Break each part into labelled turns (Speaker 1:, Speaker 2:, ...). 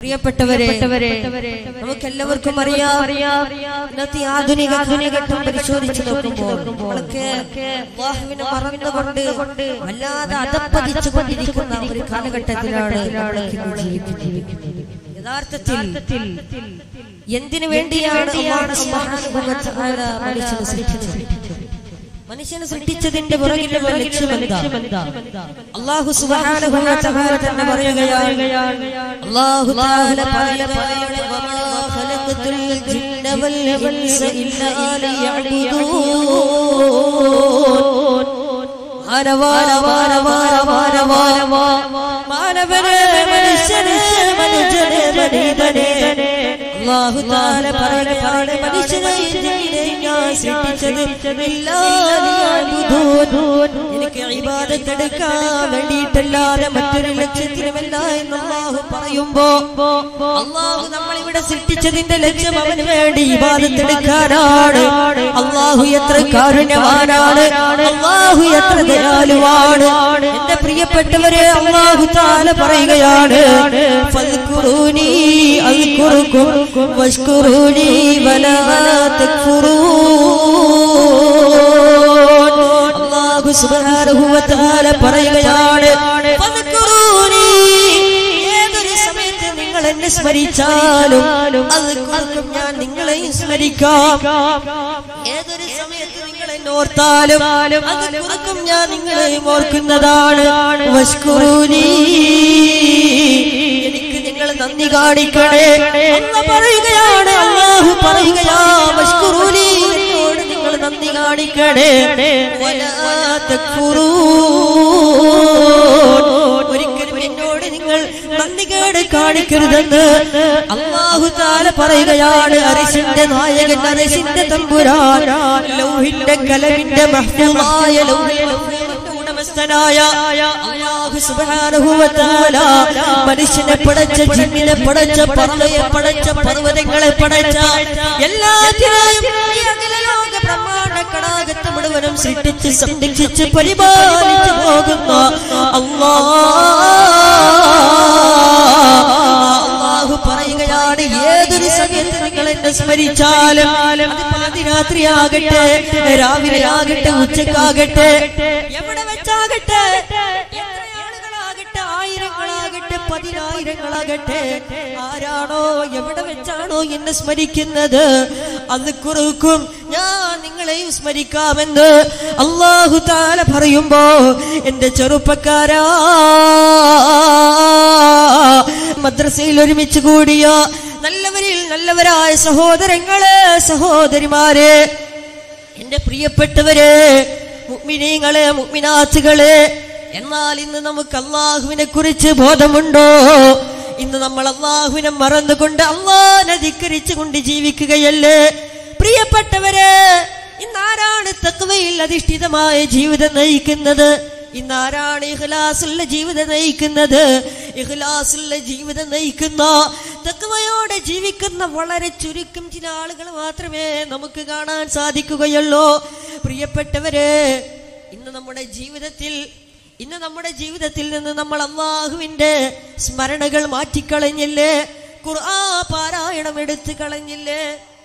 Speaker 1: പ്രിയപ്പെട്ടവരെ നമുക്ക് എല്ലാവർക്കും അറിയാം ഇന്നത്തെ ആധുനിക കാലഘട്ടം പരിശോധിച്ച് നോക്കുമ്പോൾ നമ്മളൊക്കെ അല്ലാഹുവിനെ മറന്നുകൊണ്ട് വല്ലാതെ അതപ്പതിച്ചു കൊണ്ടിരിക്കുന്ന ഒരു കാലഘട്ടത്തിലാണ് നമ്മളൊക്കെ ഇന്ന് ജീവിക്കുന്നത് യഥാർത്ഥത്തിൽ എന്തിനു വേണ്ടിയാണ് അല്ലാഹു സുബ്ഹാനഹു വ തആല മനുഷ്യനെ സൃഷ്ടിച്ചത് മനുഷ്യനെ സൃഷ്ടിച്ചതിന്റെ പുറകിലുള്ള ലക്ഷ്യമെന്താ അള്ളാഹു സുബ്ഹാനഹു വ തആല തന്നെ പറയുകയാണ് അല്ലാഹു തആല പറയുകയാണ് വമാ ഖലഖതുൽ ജിന്ന വൽ ഇൻസ ഇല്ലാ ലിയഅ്ബുദൂൻ മാനവാ മാനവാ മാനവാ മാനവനെ മനുഷ്യനെ മനുഷ്യനെ മനിതനെ അല്ലാഹു തആല പറയുകയാണ് മനുഷ്യനെ ഇതിനെ ഞാൻ സൃഷ്ടിച്ചത് ഇല്ലാ ലിയഅ്ബുദൂൻ എനിക്ക് ഇബാദത്ത് എടുക്കാൻ വേണ്ടിയിട്ടല്ലാതെ മറ്റൊരു ലക്ഷ്യത്തിനുമല്ല എന്ന് അല്ലാഹു പറയുമ്പോ അല്ലാഹു നമ്മൾ ഇവിടെ സൃഷ്ടിച്ചതിന്റെ ലക്ഷ്യം അവന് വേണ്ടി ഇബാദത്ത് എടുക്കാനാണ് അല്ലാഹു എത്ര കാരുണ്യവാനാണ് അല്ലാഹു എത്ര ദയാലുവാണ് എന്റെ പ്രിയപ്പെട്ടവരെ അല്ലാഹു താല പറയുകയാണ് ഫദ്കുറൂനി അദ്കുറുക്കും വഷ്കുറൂനി വലാ തക്ഫുറൂൻ അല്ലാഹു സുബ്ഹാനഹു വ തആല പറയുകയാണ് ഫദ്കുറൂനി ഏതൊരു സമയത്ത് നിങ്ങൾ എന്നെ സ്മരിച്ചാലും അത് കൊടുക്കും ഞാൻ നിങ്ങളെയും സ്മരിക്കാം ഏതൊരു സമയത്ത് നിങ്ങൾ എന്നെ ഓർത്താലും അത് കൊടുക്കും ഞാൻ നിങ്ങളെയും ഓർക്കുന്നതാണ് വഷ്കുറൂനി എനിക്ക് നിങ്ങൾ നന്ദി കാണിക്കണേ എന്ന് പറയുകയാണ് അള്ളാഹു പറയുകയാ വഷ്കുറൂനി എന്നോട് നിങ്ങൾ നന്ദി കാണിക്കണേ വലാ തക്ഫുറൂൻ. ഒരിക്കലും എന്നോട് നിങ്ങൾ നന്ദികേട് കാണിക്കരുതെന്ന് അള്ളാഹു താല പറയുകയാണ് അരിശിന്റെ നായകൻ അരിശിന്റെ തമ്പുരാൻ ലൗഹിന്റെ കലമിന്റെ മഹ്ഫൂമായ ലൗഹിൽ ഉടമസ്ഥനായ അല്ലാഹു സുബ്ഹാനഹു വ തആല മനുഷ്യനെ പടച്ച ജിന്നിനെ പടച്ച പറവയെ പടച്ച പർവ്വതങ്ങളെ പടച്ച എല്ലാത്തിനെയും ഈ അഖിലലോക ബ്രഹ്മാണ്ഡ കടാകത്ത് മുഴുവനും സൃഷ്ടിച്ച് സംരക്ഷിച്ച് പരിപാലിച്ചു പോകുന്ന അള്ളാഹു പറയുകയാണ് ഏതൊരു സമയത്ത് നിങ്ങൾ എന്നെ സ്മരിച്ചാലും അത് പാതിരാത്രിയാകട്ടെ രാവിലെ ആകട്ടെ ഉച്ചക്കാകട്ടെ എവിടെ വെച്ചാകട്ടെ എത്ര ആളുകളാകട്ടെ ആയിരങ്ങളാകട്ടെ പതിനായിരങ്ങളാകട്ടെ ആരാണോ എവിടെ വെച്ചാണോ എന്നെ സ്മരിക്കുന്നത് അത് കുറുക്കും ഞാൻ നിങ്ങളെയും സ്മരിക്കാമെന്ന് അള്ളാഹു താല പറയുമ്പോ എന്റെ ചെറുപ്പക്കാരാ മദ്രസയിൽ ഒരുമിച്ച് കൂടിയ നല്ലവരിൽ നല്ലവരായ സഹോദരങ്ങളെ സഹോദരിമാരെ എന്റെ പ്രിയപ്പെട്ടവരെ മുഗ്മിനീങ്ങളെ മുഗ്മിനാത്തുകളെ എന്നാൽ ഇന്ന് നമുക്ക് അള്ളാഹുവിനെ കുറിച്ച് ബോധമുണ്ടോ ഇന്ന് നമ്മൾ അള്ളാഹുവിനെ മറന്നുകൊണ്ട് അള്ളാഹിനെ ധിക്കരിച്ചുകൊണ്ട് ജീവിക്കുകയല്ലേ പ്രിയപ്പെട്ടവരെ ഇന്ന് ആരാണ് തത്വയിൽ അധിഷ്ഠിതമായ ജീവിതം നയിക്കുന്നത് ഇന്ന് ആരാണ് ഇഖ്ലാസുള്ള ജീവിതം നയിക്കുന്നത് ഇഖ്ലാസുള്ള ജീവിതം നയിക്കുന്ന തക്വയോടെ ജീവിക്കുന്ന വളരെ ചുരുക്കം ചില ആളുകൾ മാത്രമേ നമുക്ക് കാണാൻ സാധിക്കുകയുള്ളൂ പ്രിയപ്പെട്ടവരെ ഇന്ന് നമ്മുടെ ജീവിതത്തിൽ ഇന്ന് നമ്മുടെ ജീവിതത്തിൽ നിന്ന് നമ്മൾ അള്ളാഹുവിന്റെ സ്മരണകൾ മാറ്റിക്കളഞ്ഞില്ലേ ഖുർആ പാരായണം എടുത്തു കളഞ്ഞില്ലേ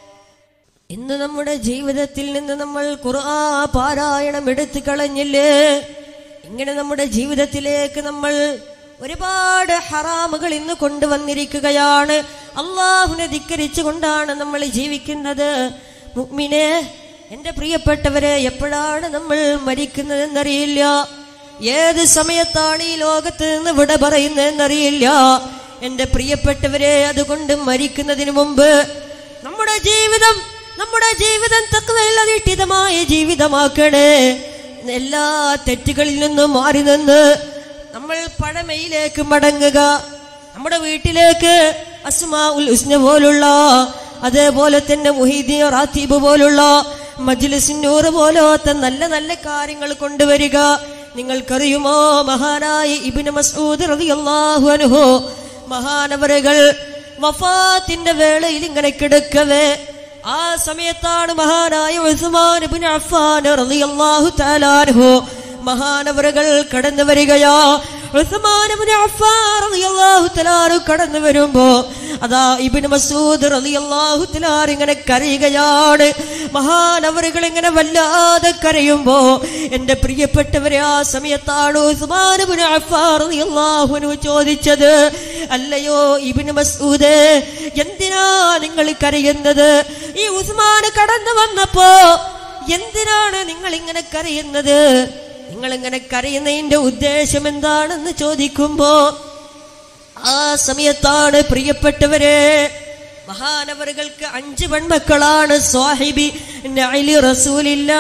Speaker 1: ഇന്ന് നമ്മുടെ ജീവിതത്തിൽ നിന്ന് നമ്മൾ ഖുർആ പാരായണം എടുത്തു കളഞ്ഞില്ലേ ഇങ്ങനെ നമ്മുടെ ജീവിതത്തിലേക്ക് നമ്മൾ ഒരുപാട് ഹറാമുകൾ ഇന്ന് കൊണ്ടുവന്നിരിക്കുകയാണ് അള്ളാഹുനെ ധിക്കരിച്ചു കൊണ്ടാണ് നമ്മൾ ജീവിക്കുന്നത് മുഗ്മിനെ എന്റെ പ്രിയപ്പെട്ടവരെ എപ്പോഴാണ് നമ്മൾ മരിക്കുന്നതെന്നറിയില്ല ഏത് സമയത്താണ് ഈ ലോകത്ത് നിന്ന് വിട പറയുന്നതെന്നറിയില്ല എന്റെ പ്രിയപ്പെട്ടവരെ അതുകൊണ്ട് മരിക്കുന്നതിന് മുമ്പ് നമ്മുടെ ജീവിതം നമ്മുടെ ജീവിതം തക്കവയിൽ അധിഷ്ഠിതമായ ജീവിതമാക്കണേ എല്ലാ തെറ്റുകളിൽ നിന്നും മാറി നിന്ന് നമ്മൾ പഴമയിലേക്ക് മടങ്ങുക നമ്മുടെ വീട്ടിലേക്ക് അസ്മാ ഉൽ ഉസ്ന പോലുള്ള അതേപോലെ തന്നെ മുഹീദ്ദീൻ റാത്തീബ് പോലുള്ള മജ്ലിസിന്നൂറ് പോലത്തെ നല്ല നല്ല കാര്യങ്ങൾ കൊണ്ടുവരിക നിങ്ങൾക്കറിയുമോ മഹാനായി ഇബിന് മസൂദ് റളിയല്ലാഹു അൻഹു മഹാനവറുകൾ വഫാത്തിന്റെ വേളയിൽ ഇങ്ങനെ കിടക്കവേ ആ സമയത്താണ് മഹാനായ ഉസ്മാൻ ഇബ്നു അഫ്ഫാൻ റളിയല്ലാഹു തആല അൻഹു മഹാനവറുകൾ കടന്നു വരികയാ ഉസ്മാൻ ഇബ്നു അഫ്ഫാൻ റളിയല്ലാഹു തആല കടന്നു വരുമ്പോ അതാ ഇബ്നു മസ്ഊദ് റളിയല്ലാഹു തആല ഇങ്ങനെ കരയുകയാണ് മഹാനവറുകൾ ഇങ്ങനെ വല്ലാതെ കരയുമ്പോ എൻ്റെ പ്രിയപ്പെട്ടവരെ ആ സമയത്താണ് ഉസ്മാൻ ഇബ്നു അഫ്ഫാൻ റളിയല്ലാഹു അൻഹു ചോദിച്ചത് അല്ലയോ ഇബ്നു മസ്ഊദ് എന്തിനാ നിങ്ങൾ കരയുന്നത് ഈ ഉസ്മാൻ കടന്നു വന്നപ്പോ എന്തിനാണ് നിങ്ങൾ ഇങ്ങനെ കരയുന്നത് നിങ്ങൾ ഇങ്ങനെ കരയുന്നതിന്റെ ഉദ്ദേശം എന്താണെന്ന് ചോദിക്കുമ്പോ ആ സമയത്താണ് പ്രിയപ്പെട്ടവരെ മഹാനവറുകൾക്ക് അഞ്ച് പെൺമക്കളാണ് സ്വാഹിബി നഅലി റസൂലില്ല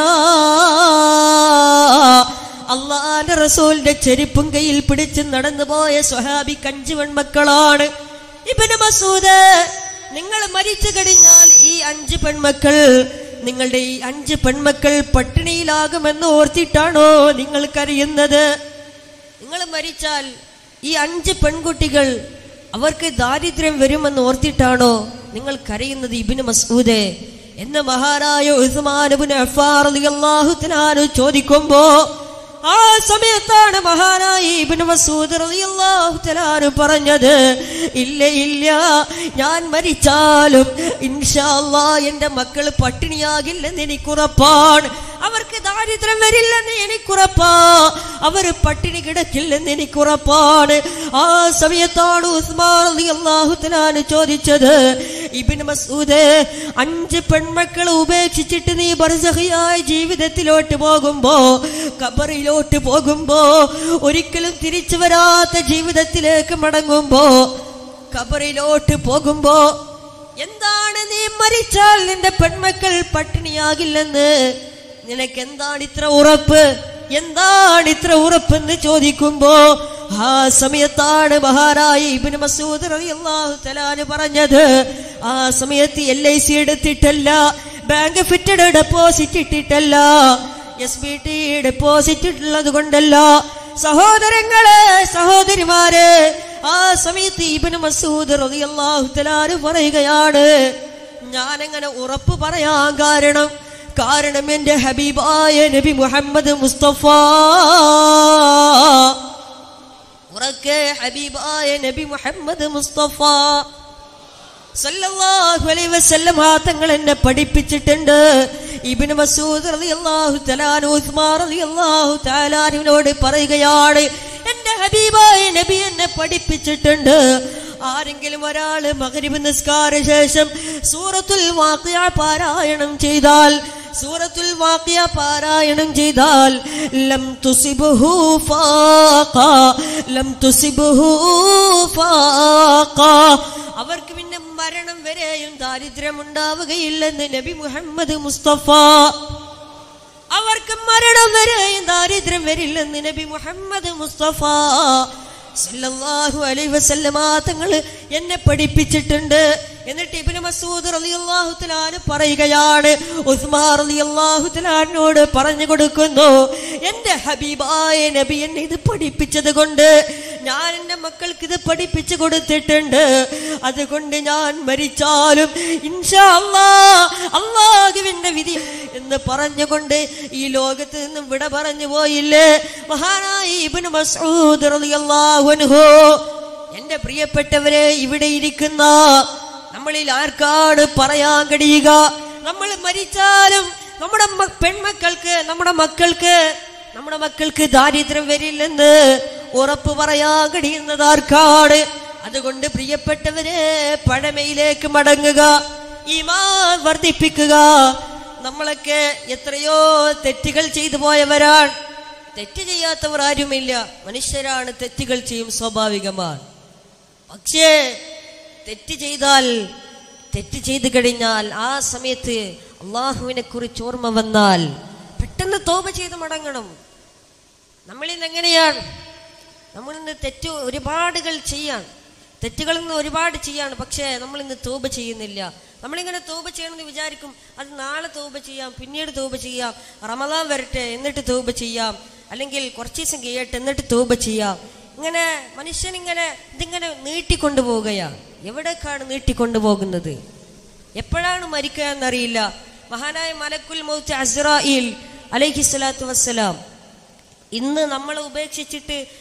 Speaker 1: അള്ളാന്റെ റസൂലിന്റെ ചെരുപ്പും കയ്യിൽ പിടിച്ച് നടന്നുപോയ സ്വഹാബിക്ക് അഞ്ച് പെൺമക്കളാണ് ഇബന് മസൂദ് നിങ്ങൾ മരിച്ചു കഴിഞ്ഞാൽ ഈ അഞ്ച് പെൺമക്കൾ നിങ്ങളുടെ ഈ അഞ്ച് പെൺമക്കൾ പട്ടിണിയിലാകുമെന്ന് ഓർത്തിട്ടാണോ നിങ്ങൾ കരയുന്നത് നിങ്ങൾ മരിച്ചാൽ ഈ അഞ്ച് പെൺകുട്ടികൾ അവർക്ക് ദാരിദ്ര്യം വരുമെന്ന് ഓർത്തിട്ടാണോ നിങ്ങൾ കരയുന്നത് ഇബിന് മസൂദ് എന്ന മഹാനായ ഉസ്മാനുബിന് അള്ളാഹുത്തിനാണ് ചോദിക്കുമ്പോ ആ സമയത്താണ് മഹാനായ ഇബ്നു മസൂദ് റളിയല്ലാഹു തആല പറഞ്ഞത് ഇല്ല ഇല്ല ഞാൻ മരിച്ചാലും ഇൻഷാ അല്ലാഹ് എൻ്റെ മക്കൾ പട്ടിണിയാകില്ലെന്ന് എനിക്കുറപ്പാണ് അവർക്ക് ദാരിദ്ര്യം വരില്ലെന്ന് എനിക്കുറപ്പാ അവർ പട്ടിണി കിടക്കില്ലെന്ന് എനിക്കുറപ്പാണ് ആ സമയത്താണ് ഉസ്മാൻ റളിയല്ലാഹു തആല ചോദിച്ചത് ഇബ്നു മസൂദ് അഞ്ച് പെൺമക്കളെ ഉപേക്ഷിച്ചിട്ട് നീ ബർസഹിയായ ജീവിതത്തിലോട്ട് പോകുമ്പോ കബറിലോട്ട് പോകുമ്പോ ഒരിക്കലും തിരിച്ചു വരാത്ത ജീവിതത്തിലേക്ക് മടങ്ങുമ്പോ കബറിലോട്ട് പോകുമ്പോ എന്താണ് നീ മരിച്ചാൽ നിന്റെ പെൺമക്കൾ പട്ടിണിയാകില്ലെന്ന് നിനക്ക് എന്താണ് ഇത്ര ഉറപ്പ് എന്താണ് ഇത്ര ഉറപ്പെന്ന് ചോദിക്കുമ്പോ ആ സമയത്താണ് മഹാരായി ഇബിന് മസൂദ് റളിയല്ലാഹു തആല പറഞ്ഞത് ആ സമയത്ത് എൽ ഐ സി എടുത്തിട്ടല്ല ബാങ്ക് ഫിറ്റഡ് ഡെപ്പോസിറ്റ് ഇട്ടിട്ടല്ല എസ് ബി ടി ഡെപ്പോസിറ്റ് ഉള്ളത് കൊണ്ടല്ല സഹോദരങ്ങളെ സഹോദരിമാരെ ആ സമയത്ത് ഇബിന് മസൂദ് റളിയല്ലാഹു തആല പറയുകയാണ് ഞാനെങ്ങനെ ഉറപ്പ് പറയാൻ കാരണം കാരണം എന്റെ ഹബീബായ നബി മുഹമ്മദ് മുസ്തഫ ഉറക്കെ ഹബീബായ നബി മുഹമ്മദ് മുസ്തഫ സല്ലല്ലാഹു അലൈഹി വസല്ലം ആ തങ്ങൾ എന്നെ പഠിപ്പിച്ചിട്ടുണ്ട് ഇബ്നു മസൂദ് റളിയല്ലാഹു തആല ഉസ്മാൻ റളിയല്ലാഹു തആലാനോട് പറയുകയാണ് എന്റെ ഹബീബായ നബി എന്നെ പഠിപ്പിച്ചിട്ടുണ്ട് ആരെങ്കിലും ഒരാള് മഗ്രിബ് നിസ്കാര ശേഷം സൂറത്തുൽ വാഖിയ പാരായണം ചെയ്താൽ സൂറത്തുൽ വാഖിയ പാരായണം ചെയ്താൽ ലം തുസിബുഹു ഫാഖ ലം തുസിബുഹു ഫാഖ അവർക്ക് പിന്നെ മരണം വരെയും ദാരിദ്ര്യം ഉണ്ടാവുകയില്ലെന്ന് നബി മുഹമ്മദ് മുസ്തഫ അവർക്ക് മരണം വരെയും ദാരിദ്ര്യം വരില്ലെന്ന് നബി മുഹമ്മദ് മുസ്തഫ സല്ലല്ലാഹു അലൈഹി വസല്ലമ തങ്ങൾ എന്നെ പഠിപ്പിച്ചിട്ടുണ്ട് എന്നിട്ട് ഇബ്നു മസൂദ് റളിയല്ലാഹു തആല പറയുകയാണ് ഉസ്മാൻ റളിയല്ലാഹു തആലനോട് പറഞ്ഞു കൊടുക്കുന്നു എൻ്റെ ഹബീബായ നബി എന്നെ ഇത് പഠിപ്പിച്ചത് കൊണ്ട് ഞാൻ എൻ്റെ മക്കൾക്ക് ഇത് പഠിപ്പിച്ചു കൊടുത്തിട്ടുണ്ട് അതുകൊണ്ട് ഞാൻ മരിച്ചാലും ഇൻഷാ അല്ലാ അള്ളാഹുവിൻ്റെ വിധി എന്ന് പറഞ്ഞുകൊണ്ട് ഈ ലോകത്ത് നിന്നും വിട പറഞ്ഞു പോയില്ലേ മഹാനായ ഇബ്നു മസ്ഊദ് റളിയല്ലാഹു അൻഹു എൻ്റെ പ്രിയപ്പെട്ടവരെ ഇവിടെ ഇരിക്കുന്ന നമ്മളിൽ ആർക്കാണ് പറയാൻ കഴിയുക നമ്മൾ മരിച്ചാലും നമ്മുടെ മ- പെൺമക്കൾക്ക് നമ്മുടെ മക്കൾക്ക് നമ്മുടെ മക്കൾക്ക് ദാരിദ്ര്യം വരില്ലെന്ന് ഉറപ്പ് പറയാൻ കഴിയുന്നത് ആർക്കാണ് അതുകൊണ്ട് പ്രിയപ്പെട്ടവരെ പഴമയിലേക്ക് മടങ്ങുക ഈമാൻ വർദ്ധിപ്പിക്കുക നമ്മളൊക്കെ എത്രയോ തെറ്റുകൾ ചെയ്തു പോയവരാണ് തെറ്റ് ചെയ്യാത്തവർ ആരുമില്ല മനുഷ്യരാണ് തെറ്റുകൾ ചെയ്യും സ്വാഭാവികമാണ് പക്ഷേ തെറ്റ് ചെയ്താൽ തെറ്റ് ചെയ്തു കഴിഞ്ഞാൽ ആ സമയത്ത് അള്ളാഹുവിനെ കുറിച്ച് ഓർമ്മ വന്നാൽ പെട്ടെന്ന് തോപ ചെയ്ത് മടങ്ങണം നമ്മളിന്ന് എങ്ങനെയാണ് നമ്മളിന്ന് തെറ്റ് ഒരുപാടുകൾ ചെയ്യാൻ തെറ്റുകൾ ഇന്ന് ഒരുപാട് ചെയ്യാണ് പക്ഷേ നമ്മളിന്ന് തോപ ചെയ്യുന്നില്ല നമ്മളിങ്ങനെ തോപ ചെയ്യണമെന്ന് വിചാരിക്കും അത് നാളെ തോപ ചെയ്യാം പിന്നീട് തോപ ചെയ്യാം റമദാൻ വരട്ടെ എന്നിട്ട് തോപ ചെയ്യാം അല്ലെങ്കിൽ കുറച്ച് ദിവസം കഴിയട്ടെ എന്നിട്ട് തോപ ചെയ്യാം ഇങ്ങനെ മനുഷ്യൻ ഇങ്ങനെ ഇതിങ്ങനെ നീട്ടിക്കൊണ്ടു പോവുകയാണ് എവിടേക്കാണ് നീട്ടിക്കൊണ്ടു പോകുന്നത് എപ്പോഴാണ് മരിക്കുക എന്നറിയില്ല മഹാനായ മലക്കുൽ മൗത്ത് അസ്രായിൽ അലൈഹി സ്വലാത്തു വസ്സലാം ഇന്ന് നമ്മളെ ഉപേക്ഷിച്ചിട്ട്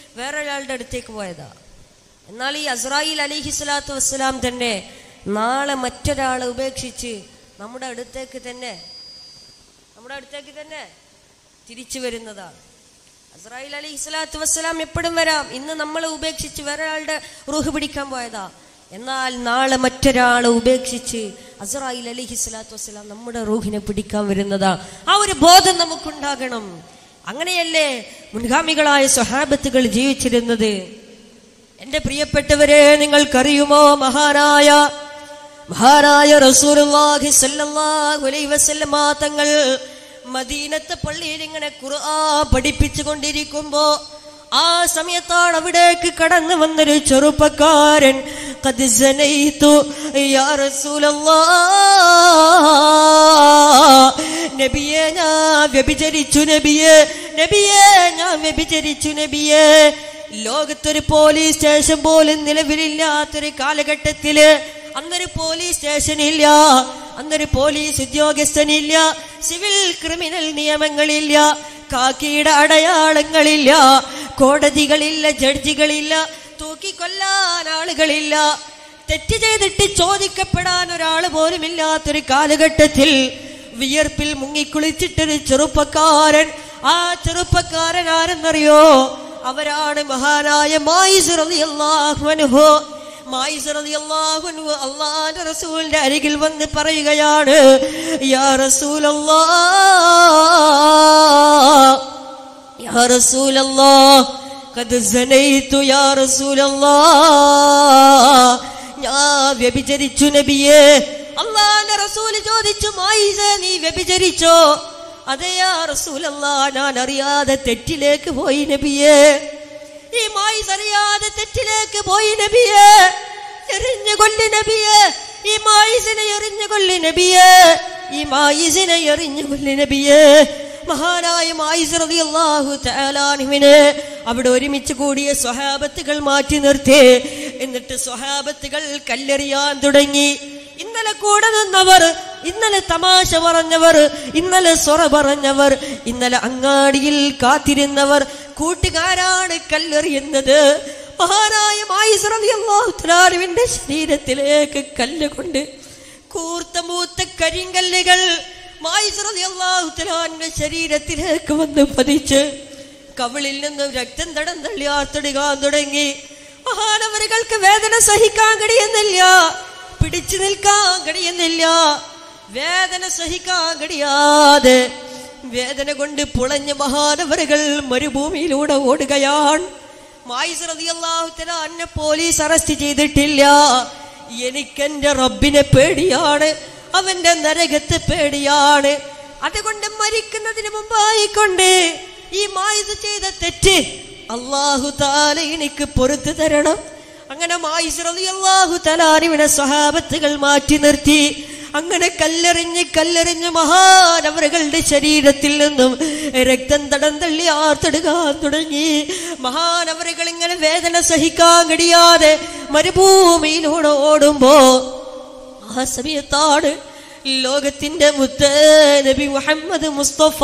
Speaker 1: വേറൊരാളുടെ അടുത്തേക്ക് പോയതാ എന്നാൽ ഈ അസ്രായിൽ അലിഹി സ്വലാത്തു വസ്സലാം തന്നെ നാളെ മറ്റൊരാളെ ഉപേക്ഷിച്ച് നമ്മുടെ അടുത്തേക്ക് തന്നെ നമ്മുടെ അടുത്തേക്ക് തന്നെ തിരിച്ചു വരുന്നതാണ് അസ്രായിൽ അലി സ്വലാത്തു വസ്സലാം എപ്പോഴും വരാം ഇന്ന് നമ്മളെ ഉപേക്ഷിച്ച് വേറൊരാളുടെ റൂഹ് പിടിക്കാൻ പോയതാ എന്നാൽ നാളെ മറ്റൊരാളെ ഉപേക്ഷിച്ച് അസ്രായിൽ അലിഹി സ്വലാത്തു വസ്സലാം നമ്മുടെ റൂഹിനെ പിടിക്കാൻ വരുന്നതാ ആ ഒരു ബോധം നമുക്കുണ്ടാകണം അങ്ങനെയല്ലേ മുൻഗാമികളായ സ്വഹാബത്തുകൾ ജീവിച്ചിരുന്നത് എന്റെ പ്രിയപ്പെട്ടവരെ നിങ്ങൾക്കറിയുമോ മഹാനായ മഹാനായ റസൂലുള്ളാഹി സ്വല്ലല്ലാഹു അലൈഹി വസല്ലമ തങ്ങൾ മദീനത്തെ പള്ളിയിൽ ഇങ്ങനെ ഖുർആൻ പഠിപ്പിച്ചു കൊണ്ടിരിക്കുമ്പോ ആ സമയത്താണ് അവിടേക്ക് കടന്നു വന്നൊരു ചെറുപ്പക്കാരൻ ഖദ് സനൈതു യാ റസൂലല്ലാഹ് നബിയെ ഞാൻ വ്യഭിചരിച്ചു നബിയെ നബിയെ ഞാൻ വ്യഭിചരിച്ചു നബിയെ ലോകത്തൊരു പോലീസ് സ്റ്റേഷൻ പോലും നിലവിലില്ലാത്തൊരു കാലഘട്ടത്തില് അന്നൊരു പോലീസ് സ്റ്റേഷൻ ഇല്ല അന്നൊരു പോലീസ് ഉദ്യോഗസ്ഥനില്ല സിവിൽ ക്രിമിനൽ നിയമങ്ങളില്ല കാക്കിയുടെ അടയാളങ്ങളില്ല കോടതികളില്ല ജഡ്ജികളില്ല തൂക്കിക്കൊല്ലാൻ ആളുകളില്ല തെറ്റ് ചെയ്തിട്ട് ചോദിക്കപ്പെടാൻ ഒരാൾ പോലും ഇല്ലാത്തൊരു കാലഘട്ടത്തിൽ വിയർപ്പിൽ മുങ്ങിക്കുളിച്ചിട്ടൊരു ചെറുപ്പക്കാരൻ ആ ചെറുപ്പക്കാരൻ ആരെന്നറിയോ അവരാണ് മഹാനായ മായിസ് റളിയല്ലാഹു അൻഹു മായിസ് റളിയല്ലാഹു അൻഹു അള്ളാഹുവിന്റെ റസൂലിന്റെ അരികിൽ വന്ന് പറയുകയാണ് യാ റസൂലല്ലാഹ് യാ റസൂലല്ലാഹ് ഖദ് സനൈതു യാ റസൂലല്ലാഹ് ഞാൻ വ്യഭിചരിച്ചു നബിയേ അള്ളാന്റെ റസൂല് ചോദിച്ചു മായിസ നീ വ്യഭിചരിച്ചോ അതെയാ റസൂലല്ലാ ഞാൻ അറിയാതെ തെറ്റിലേക്ക് പോയി നബിയേ ഈ മായിസ് അറിയാതെ തെറ്റിലേക്ക് പോയി നബിയേ എറിഞ്ഞു കൊല്ലി നബിയേ ഈ മായിസിനെ എറിഞ്ഞു കൊല്ലി നബിയേ ഈ മായിസിനെ എറിഞ്ഞു കൊല്ലി നബിയേ മഹാനായ മായിസ് റളിയല്ലാഹു തആലാനുവിനെ അവിടെ ഒരുമിച്ച് കൂടിയ സ്വഹാബത്തുകൾ മാറ്റി നിർത്തി എന്നിട്ട് സ്വഹാബത്തുകൾ കല്ലെറിയാൻ തുടങ്ങി ഇന്നലെ കൂടെ നിന്നവർ ഇന്നലെ തമാശ പറഞ്ഞവർ ഇന്നലെ സൊറ പറഞ്ഞവർ ഇന്നലെ അങ്ങാടിയിൽ കാത്തിരുന്നവർ കൂട്ടുകാരാണ് കല്ലെറിയുന്നത് മഹാനായ മായിസ്രവിന്റെ ശരീരത്തിലേക്ക് കല്ലുകൊണ്ട് കൂർത്ത മൂത്ത കരിങ്കല്ലുകൾ മായിസ്രവിന്റെ ശരീരത്തിലേക്ക് വന്ന് പതിച്ച് കവിളിൽ നിന്നും രക്തം തടം തള്ളിയാർത്തെടുക്കാൻ തുടങ്ങി മഹാനവരുകൾക്ക് വേദന സഹിക്കാൻ കഴിയുന്നില്ല പിടിച്ചു നിൽക്കാൻ കഴിയുന്നില്ല വേദന സഹിക്കാൻ കഴിയാതെ വേദന കൊണ്ട് പുളഞ്ഞ മഹാനവരുകൾ മരുഭൂമിയിലൂടെ ഓടുകയാണ് മായിസ്രതിയല്ലാഹുത്തല എന്നെ പോലീസ് അറസ്റ്റ് ചെയ്തിട്ടില്ല എനിക്കെന്റെ റബ്ബിനെ പേടിയാണ് അവന്റെ നരകത്തെ പേടിയാണ് അതുകൊണ്ട് മരിക്കുന്നതിന് മുമ്പായിക്കൊണ്ട് ഈ മായിസ് ചെയ്ത തെറ്റ് അള്ളാഹു താല എനിക്ക് പൊറത്തു തരണം അങ്ങനെ മായിസ് അള്ളാഹു തലാനിവിടെ സ്വഹാബത്തുകൾ മാറ്റി നിർത്തി അങ്ങനെ കല്ലെറിഞ്ഞ് കല്ലെറിഞ്ഞ് മഹാനവറുകളുടെ ശരീരത്തിൽ നിന്നും രക്തം തടം തള്ളി ആർത്തെടുക്കാൻ തുടങ്ങി മഹാനവറുകൾ ഇങ്ങനെ വേദന സഹിക്കാൻ കഴിയാതെ മരുഭൂമിയിലൂടെ ഓടുമ്പോ ആ സമയത്താണ് ലോകത്തിന്റെ മുത്ത് നബി മുഹമ്മദ് മുസ്തഫ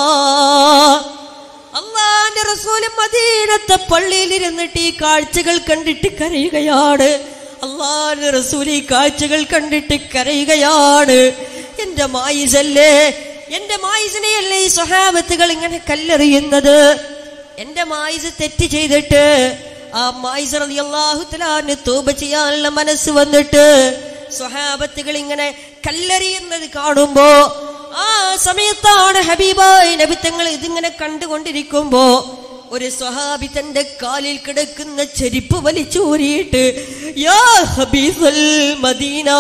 Speaker 1: അള്ളാന്റെ റസൂലും മദീനത്തെ പള്ളിയിൽ ഇരുന്നിട്ട് ഈ കാഴ്ചകൾ കണ്ടിട്ട് കരയുകയാണ് അള്ളാന്റെ റസൂൽ ഈ കാഴ്ചകൾ കണ്ടിട്ട് കരയുകയാണ് എന്റെ മായിസല്ലേ എന്റെ മായിസിനെയല്ലേ ഈ സ്വഹാബത്തുകൾ ഇങ്ങനെ കല്ലെറിയുന്നത് എന്റെ മായിസ് തെറ്റ് ചെയ്തിട്ട് ആ മായിസ് റതി അള്ളാഹുത്തലാന് തൂപ ചെയ്യാനുള്ള മനസ്സ് വന്നിട്ട് സ്വഹാബത്തുകൾ ഇങ്ങനെ കല്ലെറിയുന്നത് കാണുമ്പോ ആ സമയത്താണ് ഹബീബായി നബിത്തങ്ങൾ ഇതിങ്ങനെ കണ്ടുകൊണ്ടിരിക്കുമ്പോ ഒരു സ്വഹാബി തന്റെ കാലിൽ കിടക്കുന്ന ചെരിപ്പ് വലിച്ചൂരിയിട്ട് യാ ഹബീബൽ മദീന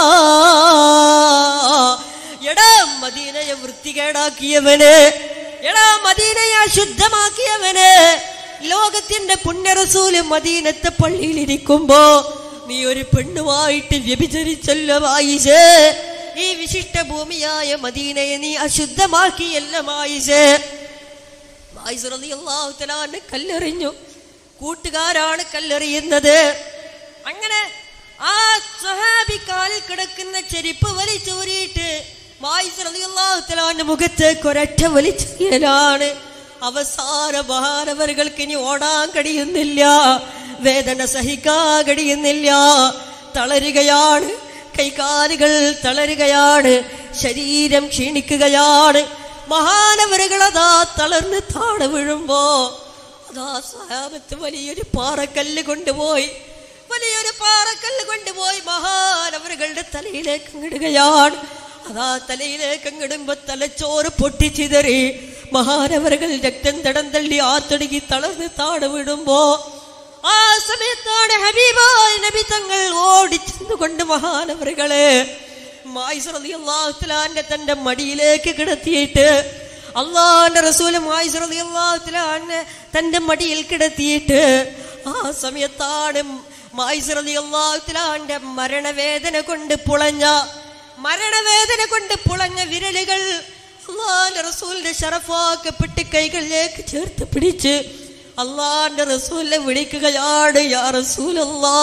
Speaker 1: എടാ മദീനയെ വൃത്തികേടാക്കിയവന് എടാ മദീനയെ അശുദ്ധമാക്കിയവന് ലോകത്തിന്റെ പുണ്യറസൂല് മദീനത്തെ പള്ളിയിലിരിക്കുമ്പോ നീ ഒരു പെണ്ണുമായിട്ട് വ്യഭിചരിച്ചല്ലോ വായിച്ചേ ഈ വിശിഷ്ട ഭൂമിയായ മദീനയെ നീ അശുദ്ധമാക്കിയല്ല മായിസേ മായിസ്ലാഹുത്തലാന്ന് കല്ലെറിഞ്ഞു കൂട്ടുകാരാണ് കല്ലെറിയുന്നത് അങ്ങനെ ആ സ്വഹാബി കാലിൽ കിടക്കുന്ന ചെരിപ്പ് വലിച്ചൂരിയിട്ട് മായിസ്ലാഹുത്തലാന്റെ മുഖത്തേക്ക് ഒരൊറ്റ വലിച്ചെറിയലാണ് അവസാന മഹാനവറുകൾക്ക് ഇനി ഓടാൻ കഴിയുന്നില്ല വേദന സഹിക്കാൻ കഴിയുന്നില്ല തളരുകയാണ് കൈകാലുകൾ തളരുകയാണ് ശരീരം ക്ഷീണിക്കുകയാണ് മഹാനവറുകൾ അതാ തളർന്ന് താഴെ വീഴുമ്പോ അതാ സഹാബത്ത് വലിയൊരു പാറക്കല്ല് കൊണ്ടുപോയി വലിയൊരു പാറക്കല്ല് കൊണ്ടുപോയി മഹാനവറുകളുടെ തലയിലേക്ക് ഇടുകയാണ് അതാ തലയിലേക്ക് അങ്ങിടുമ്പോ തലച്ചോറ് പൊട്ടിച്ചിതറി മഹാനവറുകൾ രക്തം തടം തള്ളി ആത്തടുക്കി തളർന്ന് താഴെ വിടുമ്പോ ആ സമയത്താണ് ഹബീബായ നബി തങ്ങൾ ഓടിച്ചെന്നുകൊണ്ട് മഹാനവറുകളെ മായിസ്രതിയല്ലാഹുത്തലാന്റെ തന്റെ മടിയിലേക്ക് കിടത്തിയിട്ട് അള്ളാന്റെ റസൂല് മായിസ്രതിയല്ലാഹുത്തലാനെ തന്റെ മടിയിൽ കിടത്തിയിട്ട് ആ സമയത്താണ് മായിസ്രതിയല്ലാഹുത്തലാന്റെ മരണവേദന കൊണ്ട് പുളഞ്ഞ മരണവേദന കൊണ്ട് പുളഞ്ഞ വിരലുകൾ അള്ളാന്റെ റസൂലിന്റെ ഷറഫാക്കപ്പെട്ട് കൈകളിലേക്ക് ചേർത്ത് പിടിച്ച് അള്ളാന്റെ റസൂലിനെ വിളിക്കുകയാണ് യാ റസൂലല്ലാ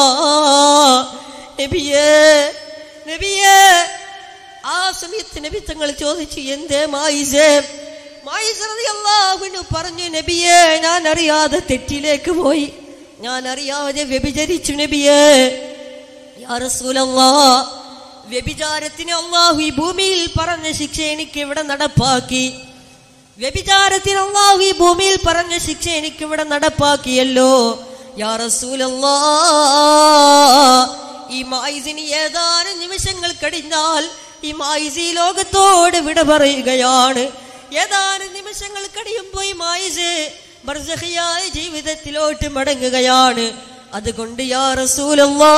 Speaker 1: നബിയേ നബിയേ ആ സമയത്ത് നബി തങ്ങൾ ചോദിച്ചു എന്തേ മായിസേ മായിസ് അള്ളാഹുവിന് പറഞ്ഞു നബിയേ ഞാൻ അറിയാതെ തെറ്റിലേക്ക് പോയി ഞാൻ അറിയാതെ വ്യഭിചരിച്ചു നബിയേ യാ റസൂലല്ലാ വ്യഭിചാരത്തിന് അള്ളാഹു ഈ ഭൂമിയിൽ പറഞ്ഞ ശിക്ഷ എനിക്ക് ഇവിടെ നടപ്പാക്കി വ്യഭിചാരത്തിന് അള്ളാഹു ഈ ഭൂമിയിൽ പറഞ്ഞ ശിക്ഷ എനിക്ക് ഇവിടെ നടപ്പാക്കിയല്ലോ യാ റസൂലല്ലാ ഈ മായിസിന് ഏതാനും നിമിഷങ്ങൾ കഴിഞ്ഞാൽ ഈ മായിസ് ഈ ലോകത്തോട് വിട പറയുകയാണ് ഏതാനും നിമിഷങ്ങൾ കഴിയുമ്പോ ഈ മായിസ് ബർസഹിയായ ജീവിതത്തിലോട്ട് മടങ്ങുകയാണ് അതുകൊണ്ട് യാ റസൂലല്ലാ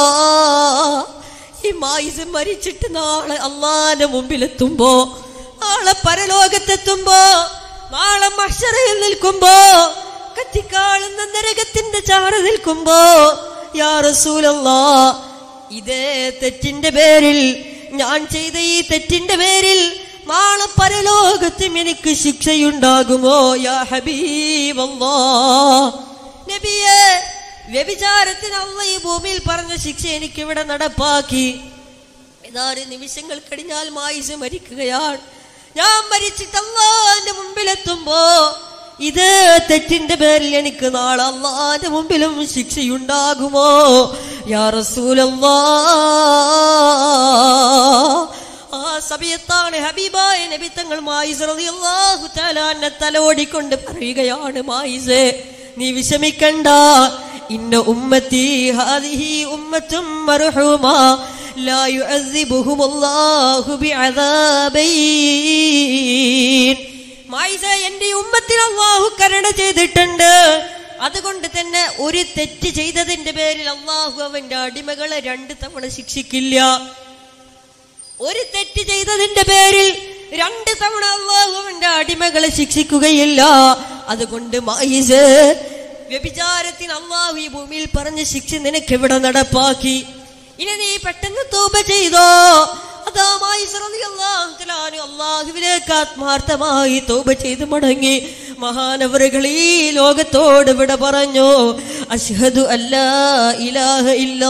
Speaker 1: ഈ മായിസ് മരിച്ചിട്ട് നാളെ അള്ളാന്റെ മുമ്പിലെത്തുമ്പോ നാളെ പരലോകത്തെത്തുമ്പോ നാളെ മഷറയിൽ നിൽക്കുമ്പോ കത്തിക്കാളുന്ന നരകത്തിന്റെ ചാറ നിൽക്കുമ്പോ യാ റസൂലല്ലാ ഇതേ തെറ്റിന്റെ പേരിൽ ഞാൻ ചെയ്ത ഈ തെറ്റിന്റെ പേരിൽ നാളെ പരലോകത്തും എനിക്ക് ശിക്ഷയുണ്ടാകുമോ യാ ഹബീബല്ലാ നബിയേ വ്യഭിചാരത്തിന് അള്ള ഈ ഭൂമിയിൽ പറഞ്ഞ ശിക്ഷ എനിക്ക് ഇവിടെ നടപ്പാക്കി ഏതാനും നിമിഷങ്ങൾ കഴിഞ്ഞാൽ മായിസ് മരിക്കുകയാണ് ഞാൻ മരിച്ചിട്ട് അള്ളാന്റെ മുമ്പിലെത്തുമ്പോ ഇത് തെറ്റിന്റെ പേരിൽ എനിക്ക് നാളെ അള്ളാന്റെ മുമ്പിലും ശിക്ഷയുണ്ടാകുമോ യാ റസൂലല്ലാ ആ സമയത്താണ് ഹബീബായ നബി തങ്ങൾ മായിസ് റളിയല്ലാഹു തആല അന്നെ തലോടിക്കൊണ്ട് പറയുകയാണ് മായിസേ നീ വിഷമിക്കണ്ട ഇന്ന ഉമ്മത്തി ഹാദിഹി ഉമ്മത്തും മർഹൂമ ലാ യുഅസിബുഹുമുല്ലാഹു ബിഅദാബൈൻ മായിസ എന്റെ ഉമ്മത്തിൽ അള്ളാഹു കരുണ ചെയ്തിട്ടുണ്ട് അതുകൊണ്ട് തന്നെ ഒരു തെറ്റ് ചെയ്തതിന്റെ പേരിൽ അള്ളാഹു അവന്റെ അടിമകളെ രണ്ട് തവണ ശിക്ഷിക്കില്ല ഒരു തെറ്റ് ചെയ്തതിന്റെ പേരിൽ രണ്ട് തവണ അള്ളാഹു അവന്റെ അടിമകളെ ശിക്ഷിക്കുകയില്ല അതുകൊണ്ട് മായിസ് വ്യഭിചാരത്തിന് അള്ളാഹു ഈ ഭൂമിയിൽ പറഞ്ഞ ശിക്ഷ നിനക്ക് ഇവിടെ നടപ്പാക്കി ഇനി നീ പെട്ടെന്ന് തൂപ ചെയ്തോ അതാ മായിസ് റളിയല്ലാഹു തആല അൻഹു അള്ളാഹുവിലേക്ക് ആത്മാർത്ഥമായി തൗബ ചെയ്ത് മടങ്ങി മഹാനവറുകൾ ഈ ലോകത്തോട് വിട പറഞ്ഞു അഷ്ഹദു അല്ലാ ഇലാഹ